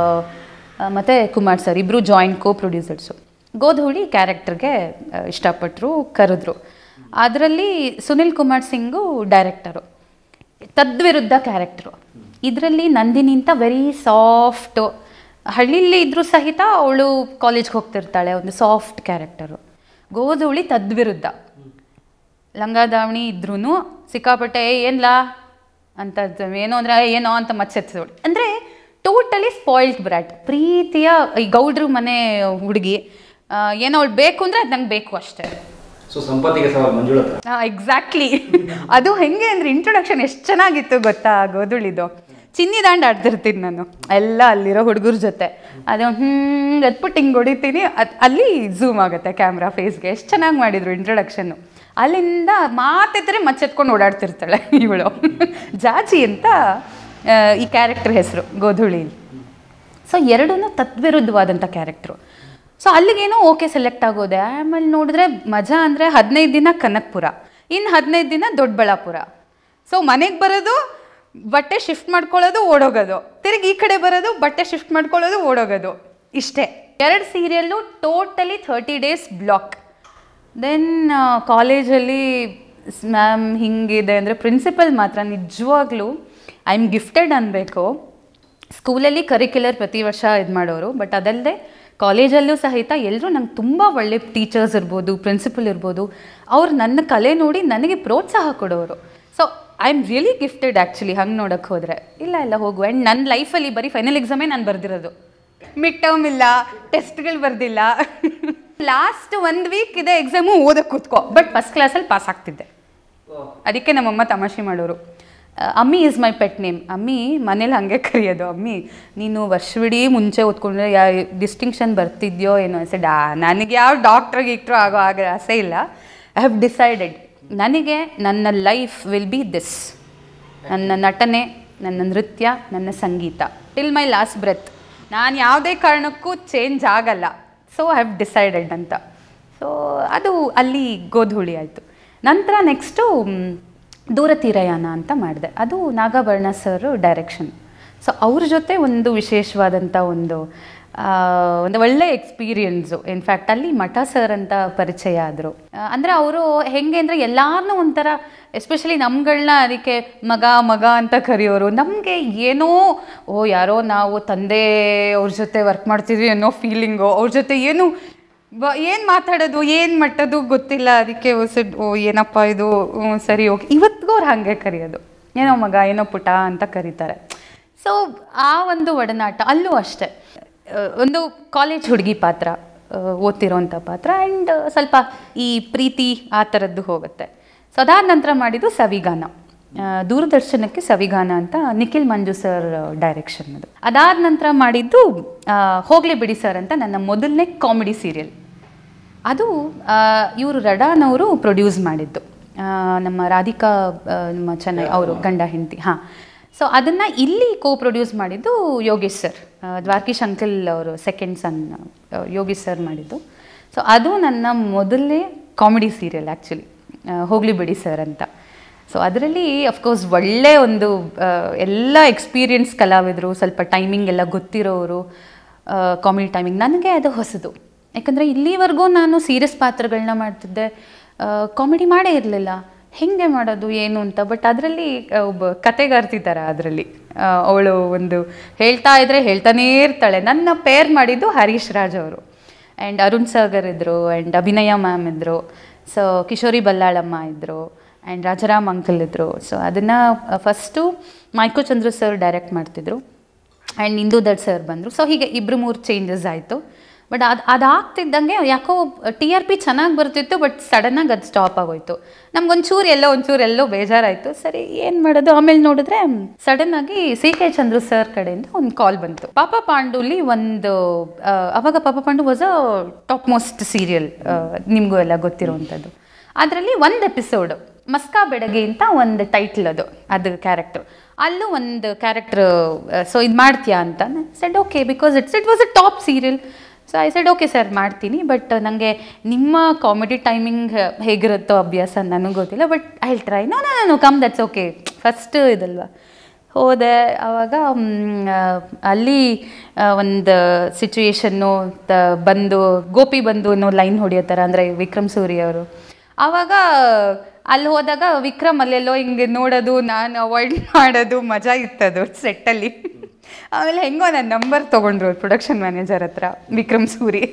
ಮತ್ತು ಕುಮಾರ್ ಸರ್ ಇಬ್ಬರು ಜಾಯಿಂಟ್ ಕೋ ಪ್ರೊಡ್ಯೂಸರ್ಸು ಗೋಧೂಳಿ ಕ್ಯಾರೆಕ್ಟರ್ಗೆ ಇಷ್ಟಪಟ್ಟರು ಕರೆದ್ರು ಅದರಲ್ಲಿ ಸುನಿಲ್ ಕುಮಾರ್ ಸಿಂಗು ಡೈರೆಕ್ಟರು ತದ್ವಿರುದ್ಧ ಕ್ಯಾರೆಕ್ಟ್ರು ಇದರಲ್ಲಿ ನಂದಿನಿ ಅಂತ ವೆರಿ ಸಾಫ್ಟು ಹಳ್ಳಿಲಿ ಇದ್ರೂ ಸಹಿತ ಅವಳು ಕಾಲೇಜ್ಗೆ ಹೋಗ್ತಿರ್ತಾಳೆ ಒಂದು ಸಾಫ್ಟ್ ಕ್ಯಾರೆಕ್ಟರು ಗೋಧೂಳಿ ತದ್ವಿರುದ್ಧ ಲಂಗ ದಾವಣಿ ಇದ್ರೂ ಸಿಕ್ಕಾಪಟ್ಟೆ ಏನ್ಲ ಅಂತ ಏನೋ ಅಂದರೆ ಏನೋ ಅಂತ ಮಚ್ಚೆತ್ತೋಳು ಅಂದರೆ ಟೋಟಲಿ ಸ್ಪಾಯಿಲ್ಡ್ ಬ್ರ್ಯಾಟ್ ಪ್ರೀತಿಯ ಈ ಗೌಡ್ರು ಮನೆ ಹುಡುಗಿ ಏನೋ ಅವಳು ಬೇಕು ಅಂದರೆ ಅದು ನಂಗೆ ಬೇಕು ಅಷ್ಟೇ ಸೊ ಸಂಪತ್ತಿಗೆ ಸವಾಲ್ ಮಂಜುಳ ಹತ್ರ ಎಕ್ಸಾಕ್ಟ್ಲಿ ಅದು ಹೆಂಗೆ ಅಂದರೆ ಇಂಟ್ರೊಡಕ್ಷನ್ ಎಷ್ಟು ಚೆನ್ನಾಗಿತ್ತು ಗೊತ್ತಾ ಗೋಧುಳಿದು ಚಿನ್ನಿ ದಾಂಡ್ ಆಡ್ತಿರ್ತೀನಿ ನಾನು ಎಲ್ಲ ಅಲ್ಲಿರೋ ಹುಡುಗರ ಜೊತೆ ಅದು ಹಿಂಗೆ ಎತ್ಬಿಟ್ಟು ಹಿಂಗೆ ಹೊಡಿತೀನಿ ಅದು ಅಲ್ಲಿ ಝೂಮ್ ಆಗುತ್ತೆ ಕ್ಯಾಮ್ರಾ ಫೇಸ್ಗೆ ಎಷ್ಟು ಚೆನ್ನಾಗಿ ಮಾಡಿದ್ರು ಇಂಟ್ರೊಡಕ್ಷನ್ನು ಅಲ್ಲಿಂದ ಮಾತೆತ್ತರೆ ಮಚ್ಚೆತ್ಕೊಂಡು ಓಡಾಡ್ತಿರ್ತಾಳೆ ಇವಳು ಜಾಜಿ ಅಂತ ಆ, ಈ ಕ್ಯಾರೆಕ್ಟರ್ ಹೆಸರು ಗೋಧುಳಿ ಸೊ ಎರಡೂ ತದ್ವಿರುದ್ಧವಾದಂಥ ಕ್ಯಾರೆಕ್ಟ್ರು ಸೊ ಅಲ್ಲಿಗೇನೋ ಓಕೆ ಸೆಲೆಕ್ಟ್ ಆಗೋದೆ ಆಮೇಲೆ ನೋಡಿದ್ರೆ ಮಜಾ ಅಂದರೆ ಹದಿನೈದು ದಿನ ಕನಕ್ಪುರ ಇನ್ನು ಹದಿನೈದು ದಿನ ದೊಡ್ಡಬಳ್ಳಾಪುರ ಸೊ ಮನೆಗೆ ಬರೋದು ಬಟ್ಟೆ ಶಿಫ್ಟ್ ಮಾಡ್ಕೊಳ್ಳೋದು ಓಡೋಗೋದು ತಿರುಗಿ ಈ ಕಡೆ ಬರೋದು ಬಟ್ಟೆ ಶಿಫ್ಟ್ ಮಾಡ್ಕೊಳ್ಳೋದು ಓಡೋಗೋದು ಇಷ್ಟೇ ಎರಡು ಸೀರಿಯಲ್ಲು totally thirty days block then ಕಾಲೇಜಲ್ಲಿ ಮ್ಯಾಮ್ ಹಿಂಗಿದೆ ಅಂದರೆ ಪ್ರಿನ್ಸಿಪಲ್ ಮಾತ್ರ ನಿಜವಾಗ್ಲೂ ಐ ಆಮ್ ಗಿಫ್ಟೆಡ್ ಅನ್ಬೇಕು ಸ್ಕೂಲಲ್ಲಿ ಕರಿಕ್ಯುಲರ್ ಪ್ರತಿ ವರ್ಷ ಇದು ಮಾಡೋರು ಬಟ್ ಅದಲ್ಲದೆ ಕಾಲೇಜಲ್ಲೂ ಸಹಿತ ಎಲ್ಲರೂ ನಂಗೆ ತುಂಬ ಒಳ್ಳೆ ಟೀಚರ್ಸ್ ಇರ್ಬೋದು ಪ್ರಿನ್ಸಿಪಲ್ ಇರ್ಬೋದು ಅವ್ರು ನನ್ನ ಕಲೆ ನೋಡಿ ನನಗೆ ಪ್ರೋತ್ಸಾಹ ಕೊಡೋರು so I am really gifted actually ಹಂಗೆ ನೋಡೋಕ್ಕೆ ಹೋದರೆ ಇಲ್ಲ ಇಲ್ಲ ಹೋಗು ಆ್ಯಂಡ್ ನನ್ನ ಲೈಫಲ್ಲಿ ಬರೀ ಫೈನಲ್ ಎಕ್ಸಾಮೇ ನಾನು ಬರೆದಿರೋದು ಮಿಡ್ ಟರ್ಮ್ ಇಲ್ಲ ಟೆಸ್ಟ್ಗಳು ಬರ್ದಿಲ್ಲ ಲಾಸ್ಟ್ ಒಂದು ವೀಕ್ ಇದೆ ಎಕ್ಸಾಮು ಓದಕ್ಕೆ ಕೂತ್ಕೋ ಬಟ್ ಫಸ್ಟ್ ಕ್ಲಾಸಲ್ಲಿ ಪಾಸ್ ಆಗ್ತಿದ್ದೆ ಅದಕ್ಕೆ ನಮ್ಮಮ್ಮ ತಮಾಷೆ ಮಾಡೋರು ಆ, ಅಮ್ಮಿ ಈಸ್ ಮೈ ಪೆಟ್ ನೇಮ್ ಅಮ್ಮಿ ಮನೇಲಿ ಹಾಗೆ ಕರೆಯೋದು ಅಮ್ಮಿ ನೀನು ವರ್ಷವಿಡೀ ಮುಂಚೆ ಓದ್ಕೊಂಡ್ರೆ ಯಾ ಡಿಸ್ಟಿಂಕ್ಷನ್ ಬರ್ತಿದ್ಯೋ ಏನೋ ಸೆಡ್ ನನಗೆ ಯಾವ ಡಾಕ್ಟ್ರ್ ಗೀಕ್ಟ್ರು ಆಗೋ ಆಗ ಆಸೆ ಇಲ್ಲ ಐ ಹ್ಯಾವ್ ಡಿಸೈಡೆಡ್ ನನಗೆ ನನ್ನ ಲೈಫ್ ವಿಲ್ ಬಿ ದಿಸ್ ನನ್ನ ನಟನೆ ನನ್ನ ನೃತ್ಯ ನನ್ನ ಸಂಗೀತ ಟಿಲ್ ಮೈ ಲಾಸ್ಟ್ ಬ್ರೆತ್ ನಾನು ಯಾವುದೇ ಕಾರಣಕ್ಕೂ ಚೇಂಜ್ ಆಗಲ್ಲ ಸೊ ಐ ಹ್ಯಾವ್ ಡಿಸೈಡೆಡ್ ಅಂತ ಸೊ ಅದು ಅಲ್ಲಿ ಗೋಧೂಳಿ ಆಯಿತು ನಂತರ ನೆಕ್ಸ್ಟು ದೂರತೀರಯಾನ ಅಂತ ಮಾಡಿದೆ ಅದು ನಾಗಾಭರಣ ಸರ್ ಡೈರೆಕ್ಷನ್ ಸೊ ಅವ್ರ ಜೊತೆ ಒಂದು ವಿಶೇಷವಾದಂಥ ಒಂದು ಆ, ಒಂದು ಒಳ್ಳೆ ಎಕ್ಸ್ಪೀರಿಯನ್ಸು ಇನ್ಫ್ಯಾಕ್ಟ್ ಅಲ್ಲಿ ಮಠ ಸರ್ ಅಂತ ಪರಿಚಯ ಆದರು ಅಂದರೆ ಅವರು ಹೆಂಗೆ ಅಂದರೆ ಎಲ್ಲಾರನ್ನೂ ಒಂಥರ ಎಸ್ಪೆಷಲಿ ನಮ್ಗಳನ್ನ ಅದಕ್ಕೆ ಮಗ ಮಗ ಅಂತ ಕರೆಯೋರು ನಮಗೆ ಏನೋ ಓ ಯಾರೋ ನಾವು ತಂದೆ ಅವ್ರ ಜೊತೆ ವರ್ಕ್ ಮಾಡ್ತಿದ್ವಿ ಅನ್ನೋ ಫೀಲಿಂಗು ಅವ್ರ ಜೊತೆ ಏನು ಬ ಏನು ಮಾತಾಡೋದು ಏನು ಮಟ್ಟದು ಗೊತ್ತಿಲ್ಲ ಅದಕ್ಕೆ ಹೊಸಡ್ ಓ ಏನಪ್ಪ ಇದು ಹ್ಮ್, ಸರಿ ಓಕೆ ಇವತ್ತಿಗೂ ಅವ್ರು ಹಾಗೆ ಕರೆಯೋದು ಏನೋ ಮಗ ಏನೋ ಪುಟ ಅಂತ ಕರೀತಾರೆ ಸೊ ಆ ಒಂದು ಒಡನಾಟ ಅಲ್ಲೂ ಅಷ್ಟೆ ಆ, ಒಂದು ಕಾಲೇಜ್ ಹುಡುಗಿ ಪಾತ್ರ ಆ, ಓದ್ತಿರೋಂಥ ಪಾತ್ರ ಆ್ಯಂಡ್ ಸ್ವಲ್ಪ ಈ ಪ್ರೀತಿ ಆ ಥರದ್ದು ಹೋಗುತ್ತೆ ಸೊ ಅದಾದ ನಂತರ ಮಾಡಿದ್ದು ಸವಿಗಾನ ಆ, ದೂರದರ್ಶನಕ್ಕೆ ಸವಿಗಾನ ಅಂತ ನಿಖಿಲ್ ಮಂಜು ಸರ್ ಡೈರೆಕ್ಷನ್ ಅದು ಅದಾದ ನಂತರ ಮಾಡಿದ್ದು ಆ, ಹೋಗ್ಲಿ ಬಿಡಿ ಸರ್ ಅಂತ ನನ್ನ ಮೊದಲನೇ ಕಾಮಿಡಿ ಸೀರಿಯಲ್ ಅದು ಇವರು ರಡಾನವರು ಪ್ರೊಡ್ಯೂಸ್ ಮಾಡಿದ್ದು ಆ, ನಮ್ಮ ರಾಧಿಕಾ ಆ, ನಮ್ಮ ಚೆನ್ನೈ ಅವರು ಗಂಡ ಹೆಂಡತಿ ಹಾಂ ಸೊ ಅದನ್ನು ಇಲ್ಲಿ ಕೋ ಪ್ರೊಡ್ಯೂಸ್ ಮಾಡಿದ್ದು ಯೋಗೇಶ್ ಸರ್ ಆ, ದ್ವಾರಕೀಶ್ ಅಂಕಲ್ ಅವರು ಸೆಕೆಂಡ್ ಸನ್ ಯೋಗೇಶ್ ಸರ್ ಮಾಡಿದ್ದು ಸೊ ಅದು ನನ್ನ ಮೊದಲನೇ ಕಾಮಿಡಿ ಸೀರಿಯಲ್ ಆ್ಯಕ್ಚುಲಿ ಹೋಗ್ಲಿ ಬಿಡಿ ಸರ್ ಅಂತ ಸೊ ಅದರಲ್ಲಿ ಅಫ್ಕೋರ್ಸ್ ಒಳ್ಳೆ ಒಂದು ಆ, ಎಲ್ಲ ಎಕ್ಸ್ಪೀರಿಯನ್ಸ್ ಕಲಾವಿದರು ಸ್ವಲ್ಪ ಟೈಮಿಂಗ್ ಎಲ್ಲ ಗೊತ್ತಿರೋರು ಕಾಮಿಡಿ ಟೈಮಿಂಗ್ ನನಗೆ ಅದು ಹೊಸದು ಯಾಕಂದರೆ ಇಲ್ಲಿವರೆಗೂ ನಾನು ಸೀರಿಯಸ್ ಪಾತ್ರಗಳನ್ನ ಮಾಡ್ತಿದ್ದೆ ಕಾಮಿಡಿ ಮಾಡೇ ಇರಲಿಲ್ಲ ಹೆಂಗೆ ಮಾಡೋದು ಏನು ಅಂತ ಬಟ್ ಅದರಲ್ಲಿ ಒಬ್ಬ ಕತೆಗಾರ್ತಿದ್ದಾರೆ ಅದರಲ್ಲಿ ಅವಳು ಒಂದು ಹೇಳ್ತಾ ಇದ್ರೆ ಹೇಳ್ತಾನೇ ಇರ್ತಾಳೆ ನನ್ನ ಪೇರ್ ಮಾಡಿದ್ದು ಹರೀಶ್ ರಾಜ್ ಅವರು ಆ್ಯಂಡ್ ಅರುಣ್ ಸಾಗರ್ ಇದ್ದರು ಆ್ಯಂಡ್ ಅಭಿನಯ ಮ್ಯಾಮ್ ಇದ್ದರು ಸೊ ಕಿಶೋರಿ ಬಲ್ಲಾಳಮ್ಮ ಇದ್ದರು ಆ್ಯಂಡ್ ರಾಜಾರಾಮ್ ಅಂಕಲ್ ಇದ್ದರು ಸೊ ಅದನ್ನು ಫಸ್ಟು ಮೈಕೋ ಚಂದ್ರ ಸರ್ ಡೈರೆಕ್ಟ್ ಮಾಡ್ತಿದ್ರು ಆ್ಯಂಡ್ ಇಂದು ದಟ್ ಸರ್ ಬಂದರು ಸೊ ಹೀಗೆ ಇಬ್ಬರು ಮೂರು ಚೇಂಜಸ್ ಆಯಿತು ಬಟ್ ಅದು ಅದಾಗ್ತಿದ್ದಂಗೆ ಯಾಕೋ ಟಿ ಆರ್ ಪಿ ಚೆನ್ನಾಗಿ ಬರ್ತಿತ್ತು ಬಟ್ ಸಡನ್ನಾಗಿ ಅದು ಸ್ಟಾಪ್ ಆಗೋಯ್ತು ನಮ್ಗೊಂಚೂರು ಎಲ್ಲೋ ಒಂಚೂರು ಎಲ್ಲೋ ಬೇಜಾರಾಯಿತು ಸರಿ ಏನು ಮಾಡೋದು ಆಮೇಲೆ ನೋಡಿದ್ರೆ ಸಡನ್ ಆಗಿ ಸಿ ಕೆ ಚಂದ್ರು ಸರ್ ಕಡೆಯಿಂದ ಒಂದು ಕಾಲ್ ಬಂತು ಪಾಪ ಪಾಂಡುಲಿ ಒಂದು ಆ, ಅವಾಗ Papa Pandu was a top most serial ನಿಮಗೂ ಎಲ್ಲ ಗೊತ್ತಿರೋವಂಥದ್ದು ಅದರಲ್ಲಿ ಒಂದು ಎಪಿಸೋಡು ಮಸ್ಕಾ ಬೆಡಗೆ ಅಂತ ಒಂದು ಟೈಟ್ಲ್ ಅದು ಅದು ಕ್ಯಾರೆಕ್ಟರ್ ಅಲ್ಲೂ ಒಂದು ಕ್ಯಾರೆಕ್ಟರ್ ಸೊ ಇದು ಮಾಡ್ತೀಯಾ ಅಂತ said okay because it's it was a top serial so I said okay sir ಮಾಡ್ತೀನಿ ಬಟ್ ನನಗೆ ನಿಮ್ಮ ಕಾಮಿಡಿ ಟೈಮಿಂಗ್ ಹೇಗಿರುತ್ತೋ ಅಭ್ಯಾಸ ನನಗೆ ಗೊತ್ತಿಲ್ಲ but I will try no ನಾನು ಕಮ್ ದಟ್ಸ್ ಓಕೆ ಫಸ್ಟ್ ಇದಲ್ವಾ ಹೋದೆ ಆವಾಗ ಮ್, ಆ, ಅಲ್ಲಿ ಒಂದು ಸಿಚುಯೇಷನ್ನು ಬಂದು ಗೋಪಿ ಬಂದು ಅನ್ನೋ ಲೈನ್ ಹೊಡಿಯೋ ಥರ ಅಂದರೆ ವಿಕ್ರಮ್ ಸೂರಿ ಅವರು ಆವಾಗ ಅಲ್ಲಿ ಹೋದಾಗ ವಿಕ್ರಮ್ ಅಲ್ಲೆಲ್ಲೋ ಹಿಂಗೆ ನೋಡೋದು ನಾನು ಅವಾಯ್ಡ್ ಮಾಡೋದು ಮಜಾ ಇತ್ತದು ಸೆಟ್ಟಲ್ಲಿ ಆಮೇಲೆ ಹೆಂಗೋ ನನ್ನ ನಂಬರ್ ತೊಗೊಂಡ್ರು ಪ್ರೊಡಕ್ಷನ್ ಮ್ಯಾನೇಜರ್ ಹತ್ರ Vikram Suri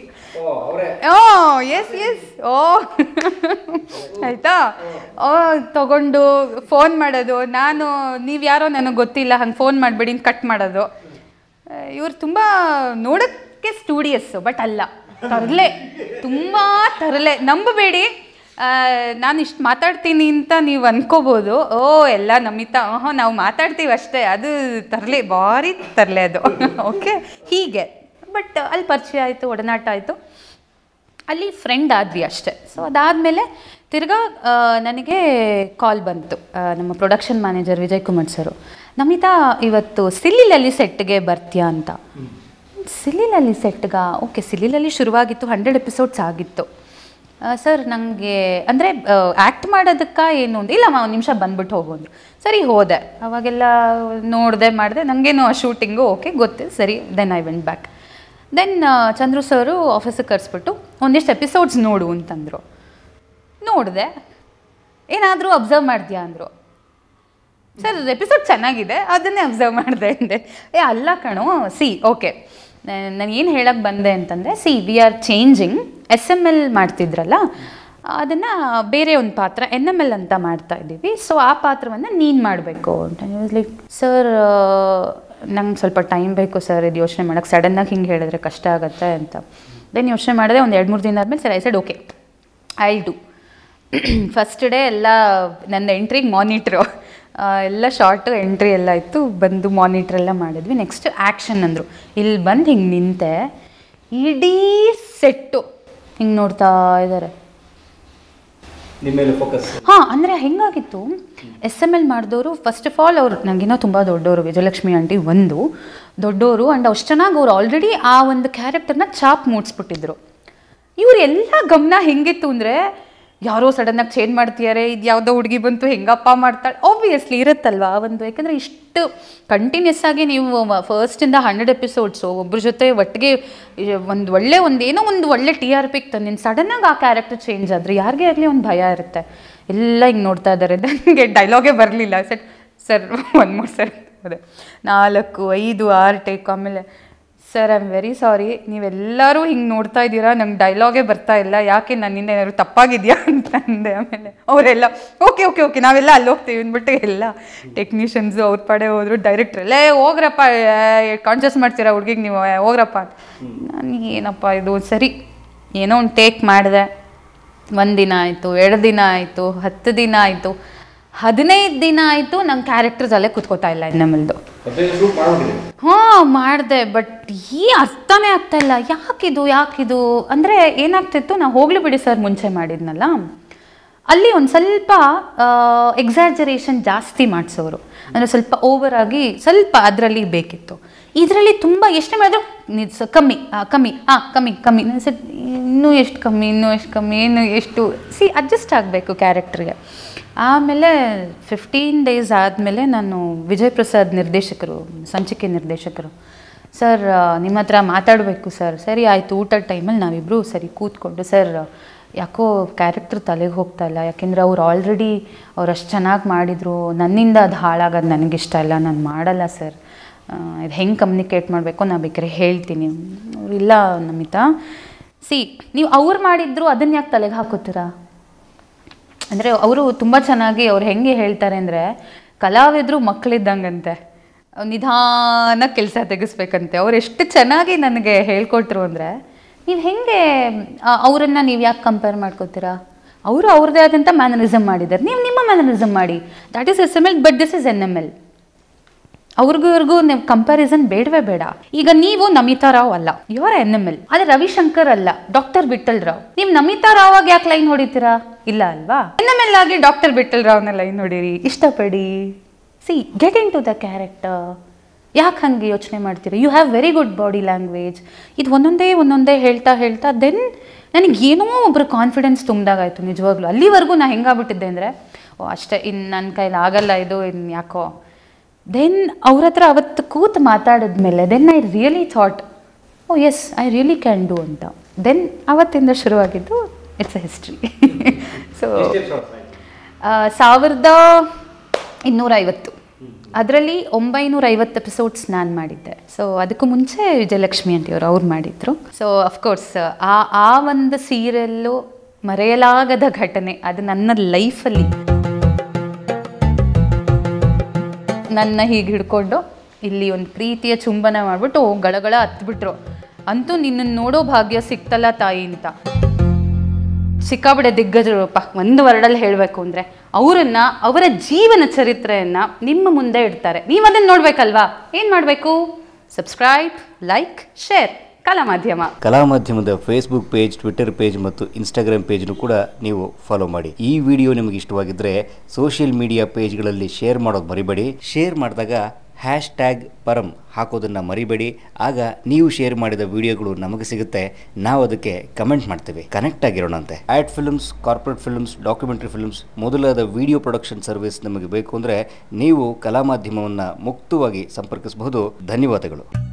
oh yes yes oh ಆಯ್ತಾ ಓ ತಗೊಂಡು ಫೋನ್ ಮಾಡೋದು ನಾನು ನೀವು ಯಾರೋ ನನಗೆ ಗೊತ್ತಿಲ್ಲ ಹಂಗೆ ಫೋನ್ ಮಾಡಬೇಡಿ ಕಟ್ ಮಾಡೋದು ಇವ್ರು ತುಂಬ ನೋಡೋಕ್ಕೆ ಸ್ಟೂಡಿಯಸ್ಸು ಬಟ್ ಅಲ್ಲ ತರಲೆ ತುಂಬ ತರಲೆ ನಂಬಬೇಡಿ ನಾನು ಇಷ್ಟು ಮಾತಾಡ್ತೀನಿ ಅಂತ ನೀವು ಅನ್ಕೋಬೋದು ಓ ಎಲ್ಲ ನಮಿತಾ ಹಾಂ ನಾವು ಮಾತಾಡ್ತೀವಿ ಅಷ್ಟೇ ಅದು ತರಲೆ ಭಾರಿ ತರಲೆ ಅದು ಓಕೆ ಹೀಗೆ ಬಟ್ ಅಲ್ಲಿ ಪರಿಚಯ ಆಯಿತು ಒಡನಾಟ ಆಯಿತು ಅಲ್ಲಿ ಫ್ರೆಂಡ್ ಆದ್ವಿ ಅಷ್ಟೇ ಸೊ ಅದಾದಮೇಲೆ ತಿರ್ಗಾ ಆ, ನನಗೆ ಕಾಲ್ ಬಂತು ಆ, ನಮ್ಮ production manager Vijay Kumar sir Namitha ಇವತ್ತು ಸಿಲ್ಲಿಲಲ್ಲಿ ಸೆಟ್ಗೆ ಬರ್ತೀಯಾ ಅಂತ ಸಿಲ್ಲಿಲಲ್ಲಿ ಸೆಟ್ಗಾ ಓಕೆ ಸಿಲ್ಲಿಲಲ್ಲಿ ಶುರುವಾಗಿತ್ತು ಹಂಡ್ರೆಡ್ ಎಪಿಸೋಡ್ಸ್ ಆಗಿತ್ತು ಸರ್ ನನಗೆ ಅಂದರೆ ಆ್ಯಕ್ಟ್ ಮಾಡೋದಕ್ಕ ಏನು ಅಂತ ಇಲ್ಲ ಒಂದು ನಿಮಿಷ ಬಂದ್ಬಿಟ್ಟು ಹೋಗೋದು ಸರಿ ಹೋದೆ ಅವಾಗೆಲ್ಲ ನೋಡಿದೆ ಮಾಡಿದೆ ನನಗೇನು ಆ ಶೂಟಿಂಗು ಓಕೆ ಗೊತ್ತಿದೆ ಸರಿ then I went back then Chandru sir ಆಫೀಸಿಗೆ ಕರೆಸ್ಬಿಟ್ಟು ಒಂದಿಷ್ಟು ಎಪಿಸೋಡ್ಸ್ ನೋಡು ಅಂತಂದರು ನೋಡಿದೆ ಏನಾದರೂ ಅಬ್ಸರ್ವ್ ಮಾಡ್ತೀಯಾ ಅಂದರು ಸರ್ ಎಪಿಸೋಡ್ ಚೆನ್ನಾಗಿದೆ ಅದನ್ನೇ ಅಬ್ಸರ್ವ್ ಮಾಡಿದೆ ಅಂದೆ ಏ ಅಲ್ಲ ಕಣೋ ಸಿ ಓಕೆ ನಾನು ಏನು ಹೇಳಕ್ಕೆ ಬಂದೆ ಅಂತಂದರೆ C V R changing S M L ಮಾಡ್ತಿದ್ರಲ್ಲ ಅದನ್ನು ಬೇರೆ ಒಂದು ಪಾತ್ರ ಎನ್ ಎಮ್ ಎಲ್ ಅಂತ ಮಾಡ್ತಾ ಇದ್ದೀವಿ ಸೊ ಆ ಪಾತ್ರವನ್ನು ನೀನು ಮಾಡಬೇಕು ಅಂತ ಲೈಕ್ ಸರ್ ನಂಗೆ ಸ್ವಲ್ಪ ಟೈಮ್ ಬೇಕು ಸರ್ ಇದು ಯೋಚನೆ ಮಾಡೋಕ್ಕೆ ಸಡನ್ನಾಗಿ ಹಿಂಗೆ ಹೇಳಿದ್ರೆ ಕಷ್ಟ ಆಗುತ್ತೆ ಅಂತ ದೆನ್ ಯೋಚನೆ ಮಾಡಿದೆ ಒಂದು ಎರಡು ಮೂರು ದಿನ ಆದಮೇಲೆ sir I said okay I do first day ಎಲ್ಲ ನನ್ನ ಎಂಟ್ರಿಗೆ ಮಾನಿಟ್ರು ಎಲ್ಲ ಶಾರ್ಟು ಎಂಟ್ರಿ ಎಲ್ಲ ಇತ್ತು ಬಂದು ಮಾನಿಟ್ರ್ ಎಲ್ಲ ಮಾಡಿದ್ವಿ ನೆಕ್ಸ್ಟ್ ಆ್ಯಕ್ಷನ್ ಅಂದರು ಇಲ್ಲಿ ಬಂದು ಹಿಂಗೆ ನಿಂತೆ ಇಡೀ ಸೆಟ್ಟು ಹಿಂಗೆ ನೋಡ್ತಾ ಇದ್ದಾರೆ ನಿಮ್ಮ ಮೇಲೆ ಫೋಕಸ್ ಹಾಂ ಅಂದರೆ ಹೆಂಗಾಗಿತ್ತು ಎಸ್ ಎಮ್ ಎಲ್ ಮಾಡಿದವರು ಫಸ್ಟ್ ಆಫ್ ಆಲ್ ಅವ್ರು ನನಗಿನ್ನೂ ತುಂಬ ದೊಡ್ಡವರು ವಿಜಯಲಕ್ಷ್ಮಿ ಆಂಟಿ ಒಂದು ದೊಡ್ಡವರು ಆ್ಯಂಡ್ ಅಷ್ಟು ಚೆನ್ನಾಗಿ ಅವ್ರು ಆಲ್ರೆಡಿ ಆ ಒಂದು ಕ್ಯಾರೆಕ್ಟರ್ನ ಚಾಪ್ ಮೂಡಿಸ್ಬಿಟ್ಟಿದ್ರು ಇವ್ರು ಎಲ್ಲ ಗಮನ ಹೆಂಗಿತ್ತು ಅಂದರೆ ಯಾರೋ ಸಡನ್ನಾಗಿ ಚೇಂಜ್ ಮಾಡ್ತಿದ್ದಾರೆ ಇದು ಯಾವುದೋ ಹುಡುಗಿ ಬಂತು ಹೆಂಗಪ್ಪ ಮಾಡ್ತಾಳೆ ಆಬ್ವಿಯಸ್ಲಿ ಇರುತ್ತಲ್ವಾ ಒಂದು ಯಾಕಂದರೆ ಇಷ್ಟು ಕಂಟಿನ್ಯೂಸ್ ಆಗಿ ನೀವು ಫಸ್ಟಿಂದ ಹಂಡ್ರೆಡ್ ಎಪಿಸೋಡ್ಸು ಒಬ್ಬರ ಜೊತೆ ಒಟ್ಟಿಗೆ ಒಂದು ಒಳ್ಳೆ ಒಂದು ಏನೋ ಒಂದು ಒಳ್ಳೆ ಟಿ ಆರ್ ಪಿಗೆ ತಂದಿನ ಸಡನ್ನಾಗಿ ಆ ಕ್ಯಾರೆಕ್ಟರ್ ಚೇಂಜ್ ಆದರೆ ಯಾರಿಗೇ ಆಗಲಿ ಒಂದು ಭಯ ಇರುತ್ತೆ ಎಲ್ಲ ಹಿಂಗೆ ನೋಡ್ತಾ ಇದ್ದಾರೆ ನನಗೆ ಡೈಲಾಗೇ ಬರಲಿಲ್ಲ ಸರ್ ಸರ್ ಒಂದು ಮೂರು ಸರ್ ಅದೇ ನಾಲ್ಕು ಐದು ಆರು ಟೇಕ್ ಆಮೇಲೆ sir I am very sorry ನೀವೆಲ್ಲರೂ ಹಿಂಗೆ ನೋಡ್ತಾ ಇದ್ದೀರಾ ನಂಗೆ ಡೈಲಾಗೇ ಬರ್ತಾ ಇಲ್ಲ ಯಾಕೆ ನನ್ನಿಂದ ಏನಾದ್ರು ತಪ್ಪಾಗಿದೆಯಾ ಅಂತ ಅಂದೆ ಆಮೇಲೆ ಅವರೆಲ್ಲ ಓಕೆ ಓಕೆ ಓಕೆ ನಾವೆಲ್ಲ ಅಲ್ಲಿ ಹೋಗ್ತೀವಿ ಅಂದ್ಬಿಟ್ಟು ಎಲ್ಲ ಟೆಕ್ನಿಷಿಯನ್ಸು ಅವ್ರ ಪಡೆ ಹೋದ್ರು ಡೈರೆಕ್ಟ್ರ್ ಲೇ ಹೋಗ್ರಪ್ಪ ಕಾನ್ಷಿಯಸ್ ಮಾಡ್ತೀರಾ ಹುಡುಗಿಗೆ ನೀವು ಏ, ಹೋಗ್ರಪ್ಪ ನನಗೆ ಏನಪ್ಪ ಇದು ಸರಿ ಏನೋ ಒಂದು ಟೇಕ್ ಮಾಡಿದೆ ಒಂದು ದಿನ ಆಯಿತು ಎರಡು ದಿನ ಆಯಿತು ಹತ್ತು ದಿನ ಆಯಿತು ಹದಿನೈದು ದಿನ ಆಯಿತು ನಂಗೆ ಕ್ಯಾರೆಕ್ಟರ್ಸ್ ಅಲ್ಲೇ ಕುತ್ಕೋತಾ ಇಲ್ಲ ಇನ್ನಮೇಲ್ದು ಹದಿನೈದು ಶೂಟ್ ಮಾಡ್ಬಿಟ್ಟಿದೆ ಹಾಂ ಮಾಡಿದೆ ಬಟ್ ಈ ಅರ್ಥನೇ ಆಗ್ತಾ ಇಲ್ಲ ಯಾಕಿದು ಯಾಕಿದು ಅಂದರೆ ಏನಾಗ್ತಿತ್ತು ನಾವು ಹೋಗ್ಲಿ ಬಿಡಿ ಸರ್ ಮುಂಚೆ ಮಾಡಿದ್ನಲ್ಲ ಅಲ್ಲಿ ಒಂದು ಸ್ವಲ್ಪ ಎಕ್ಸಾಜರೇಷನ್ ಜಾಸ್ತಿ ಮಾಡಿಸೋರು ಅಂದರೆ ಸ್ವಲ್ಪ ಓವರ್ ಆಗಿ ಸ್ವಲ್ಪ ಅದರಲ್ಲಿ ಬೇಕಿತ್ತು ಇದರಲ್ಲಿ ತುಂಬ ಎಷ್ಟು ಮಾಡಿದ್ರು ನಿದ್ ಸ- ಕಮ್ಮಿ ಆ, ಕಮ್ಮಿ ಹಾಂ ಕಮ್ಮಿ ಕಮ್ಮಿ ನಾನು ಸರ್ ಇನ್ನೂ ಎಷ್ಟು ಕಮ್ಮಿ ಇನ್ನೂ ಎಷ್ಟು ಕಮ್ಮಿ ಇನ್ನು ಎಷ್ಟು ಸಿ ಅಡ್ಜಸ್ಟ್ ಆಗಬೇಕು ಕ್ಯಾರೆಕ್ಟ್ರಿಗೆ ಆಮೇಲೆ ಫಿಫ್ಟೀನ್ ಡೇಸ್ ಆದಮೇಲೆ ನಾನು ವಿಜಯ್ ಪ್ರಸಾದ್ ನಿರ್ದೇಶಕರು ಸಂಚಿಕೆ ನಿರ್ದೇಶಕರು ಸರ್ ನಿಮ್ಮ ಹತ್ರ ಮಾತಾಡಬೇಕು ಸರ್ ಸರಿ ಆಯಿತು ಊಟದ ಟೈಮಲ್ಲಿ ನಾವಿಬ್ಬರು ಸರಿ ಕೂತ್ಕೊಂಡು ಸರ್ ಯಾಕೋ ಕ್ಯಾರೆಕ್ಟರ್ ತಲೆಗೆ ಹೋಗ್ತಾ ಇಲ್ಲ ಯಾಕೆಂದರೆ ಅವ್ರು ಆಲ್ರೆಡಿ ಅವ್ರು ಅಷ್ಟು ಚೆನ್ನಾಗಿ ಮಾಡಿದರು ನನ್ನಿಂದ ಅದು ಹಾಳಾಗೋದು ನನಗಿಷ್ಟ ಇಲ್ಲ ನಾನು ಮಾಡಲ್ಲ ಸರ್ ಇದು ಹೆಂಗೆ ಕಮ್ಯುನಿಕೇಟ್ ಮಾಡಬೇಕು ನಾ ಬೇಕಾದ್ರೆ ಹೇಳ್ತೀನಿ ಅವ್ರು ಇಲ್ಲ ನಮಿತಾ ಸಿ ನೀವು ಅವ್ರು ಮಾಡಿದ್ರು ಅದನ್ನು ಯಾಕೆ ತಲೆಗೆ ಹಾಕೋತೀರಾ ಅಂದರೆ ಅವರು ತುಂಬ ಚೆನ್ನಾಗಿ ಅವ್ರು ಹೆಂಗೆ ಹೇಳ್ತಾರೆ ಅಂದರೆ ಕಲಾವಿದರು ಮಕ್ಕಳಿದ್ದಂಗಂತೆ ನಿಧಾನ ಕೆಲಸ ತೆಗಿಸ್ಬೇಕಂತೆ ಅವ್ರು ಎಷ್ಟು ಚೆನ್ನಾಗಿ ನನಗೆ ಹೇಳ್ಕೊಟ್ರು ಅಂದರೆ ನೀವು ಹೆಂಗೆ ಅವರನ್ನು ನೀವು ಯಾಕೆ ಕಂಪೇರ್ ಮಾಡ್ಕೋತೀರಾ ಅವರು ಅವ್ರದ್ದೇ ಆದಂಥ ಮ್ಯಾನರಿಸಮ್ ಮಾಡಿದ್ದಾರೆ ನೀವು ನಿಮ್ಮ ಮ್ಯಾನರಿಸಮ್ ಮಾಡಿ that is S M L but this is N M L ಅವ್ರಿಗೂ ಇವ್ರಿಗೂ ನೀವು ಕಂಪ್ಯಾರಿಸನ್ ಬೇಡವೇ ಬೇಡ ಈಗ ನೀವು ನಮಿತಾ ರಾವ್ ಅಲ್ಲ ಇವರ ಎನ್ ಎಮ್ ಎಲ್ ಆದ್ರೆ ರವಿಶಂಕರ್ ಅಲ್ಲ ಡಾಕ್ಟರ್ ಬಿಟ್ಟಲ್ ರಾವ್ ನೀವು ನಮಿತಾ ರಾವ್ ಆಗಿ ಯಾಕೆ ಲೈನ್ ಹೊಡಿತೀರಾ ಇಲ್ಲ ಅಲ್ವಾ ಎನ್ ಎಮ್ ಎಲ್ ಆಗಿ ಡಾಕ್ಟರ್ ಬಿಟ್ಟಲ್ ರಾವ್ನ ಲೈನ್ ಹೊಡೀರಿ ಇಷ್ಟಪಡಿ see get into the character ಯಾಕೆ ಹಂಗೆ ಯೋಚನೆ ಮಾಡ್ತೀರಿ you have very good body language ಇದು ಒಂದೊಂದೇ ಒಂದೊಂದೇ ಹೇಳ್ತಾ ಹೇಳ್ತಾ ದೆನ್ ನನಗೆ ಏನೋ ಒಬ್ಬರು ಕಾನ್ಫಿಡೆನ್ಸ್ ತುಂಬ್ದಾಗಾಯ್ತು ನಿಜವಾಗ್ಲೂ ಅಲ್ಲಿವರೆಗೂ ನಾ ಹೆಂಗಾಗ್ಬಿಟ್ಟಿದ್ದೆ ಅಂದರೆ ಓ ಅಷ್ಟೇ ಇನ್ನು ನನ್ನ ಕೈಲಿ ಆಗಲ್ಲ ಇದು ಇನ್ನು ಯಾಕೋ ದೆನ್ ಅವ್ರ ಹತ್ರ ಅವತ್ತು ಕೂತು ಮಾತಾಡಿದ್ಮೇಲೆ then I really thought oh yes I really can do ಅಂತ ದೆನ್ ಅವತ್ತಿಂದ ಶುರುವಾಗಿದ್ದು ಇಟ್ಸ್ ಅ ಹಿಸ್ಟ್ರಿ ಸೊ ಎಷ್ಟು ಎಪಿಸೋಡ್ಸ್ ಆಯ್ತು ಸಾವಿರದ ಇನ್ನೂರ ಐವತ್ತು ಅದರಲ್ಲಿ ಒಂಬೈನೂರ ಐವತ್ತು ಎಪಿಸೋಡ್ಸ್ ನಾನು ಮಾಡಿದ್ದೆ ಸೊ ಅದಕ್ಕೂ ಮುಂಚೆ ವಿಜಯಲಕ್ಷ್ಮಿ ಆಂಟಿಯವರು ಅವ್ರು ಮಾಡಿದ್ರು ಸೊ ಅಫ್ಕೋರ್ಸ್ ಆ ಆ ಒಂದು ಸೀರಿಯಲ್ಲು ಮರೆಯಲಾಗದ ಘಟನೆ ಅದು ನನ್ನ ಲೈಫಲ್ಲಿ ನನ್ನ ಹೀಗೆ ಹಿಡ್ಕೊಂಡು ಇಲ್ಲಿ ಒಂದು ಪ್ರೀತಿಯ ಚುಂಬನ ಮಾಡಿಬಿಟ್ಟು ಗಳಗಳ ಹತ್ಬಿಟ್ರು ಅಂತೂ ನಿನ್ನನ್ನು ನೋಡೋ ಭಾಗ್ಯ ಸಿಕ್ತಲ್ಲ ತಾಯಿ ಅಂತ ಸಿಕ್ಕಾಬಿಡೆ ದಿಗ್ಗಜರೂಪ ಒಂದು ವರ್ಡಲ್ಲಿ ಹೇಳಬೇಕು ಅಂದರೆ ಅವರನ್ನ ಅವರ ಜೀವನ ಚರಿತ್ರೆಯನ್ನು ನಿಮ್ಮ ಮುಂದೆ ಇಡ್ತಾರೆ ನೀವು ಅದನ್ನು ನೋಡಬೇಕಲ್ವಾ ಏನು ಮಾಡಬೇಕು ಸಬ್ಸ್ಕ್ರೈಬ್ ಲೈಕ್ ಶೇರ್ ಕಲಾ ಮಾಧ್ಯಮ ಕಲಾ ಮಾಧ್ಯಮದ ಫೇಸ್ಬುಕ್ ಪೇಜ್ ಟ್ವಿಟರ್ ಪೇಜ್ ಮತ್ತು ಇನ್ಸ್ಟಾಗ್ರಾಮ್ ಪೇಜ್ನು ಕೂಡ ನೀವು ಫಾಲೋ ಮಾಡಿ ಈ ವಿಡಿಯೋ ನಿಮಗೆ ಇಷ್ಟವಾಗಿದ್ದರೆ ಸೋಷಿಯಲ್ ಮೀಡಿಯಾ ಪೇಜ್ಗಳಲ್ಲಿ ಶೇರ್ ಮಾಡೋದು ಮರಿಬೇಡಿ ಶೇರ್ ಮಾಡಿದಾಗ ಹ್ಯಾಶ್ ಟ್ಯಾಗ್ ಪರಂ ಹಾಕೋದನ್ನು ಮರಿಬೇಡಿ ಆಗ ನೀವು ಶೇರ್ ಮಾಡಿದ ವಿಡಿಯೋಗಳು ನಮಗೆ ಸಿಗುತ್ತೆ ನಾವು ಅದಕ್ಕೆ ಕಮೆಂಟ್ ಮಾಡ್ತೇವೆ ಕನೆಕ್ಟ್ ಆಗಿರೋಣಂತೆ ad films corporate films documentary films ಮೊದಲಾದ ವಿಡಿಯೋ ಪ್ರೊಡಕ್ಷನ್ ಸರ್ವಿಸ್ ನಮಗೆ ಬೇಕು ಅಂದರೆ ನೀವು ಕಲಾ ಮಾಧ್ಯಮವನ್ನು ಮುಕ್ತವಾಗಿ ಸಂಪರ್ಕಿಸಬಹುದು ಧನ್ಯವಾದಗಳು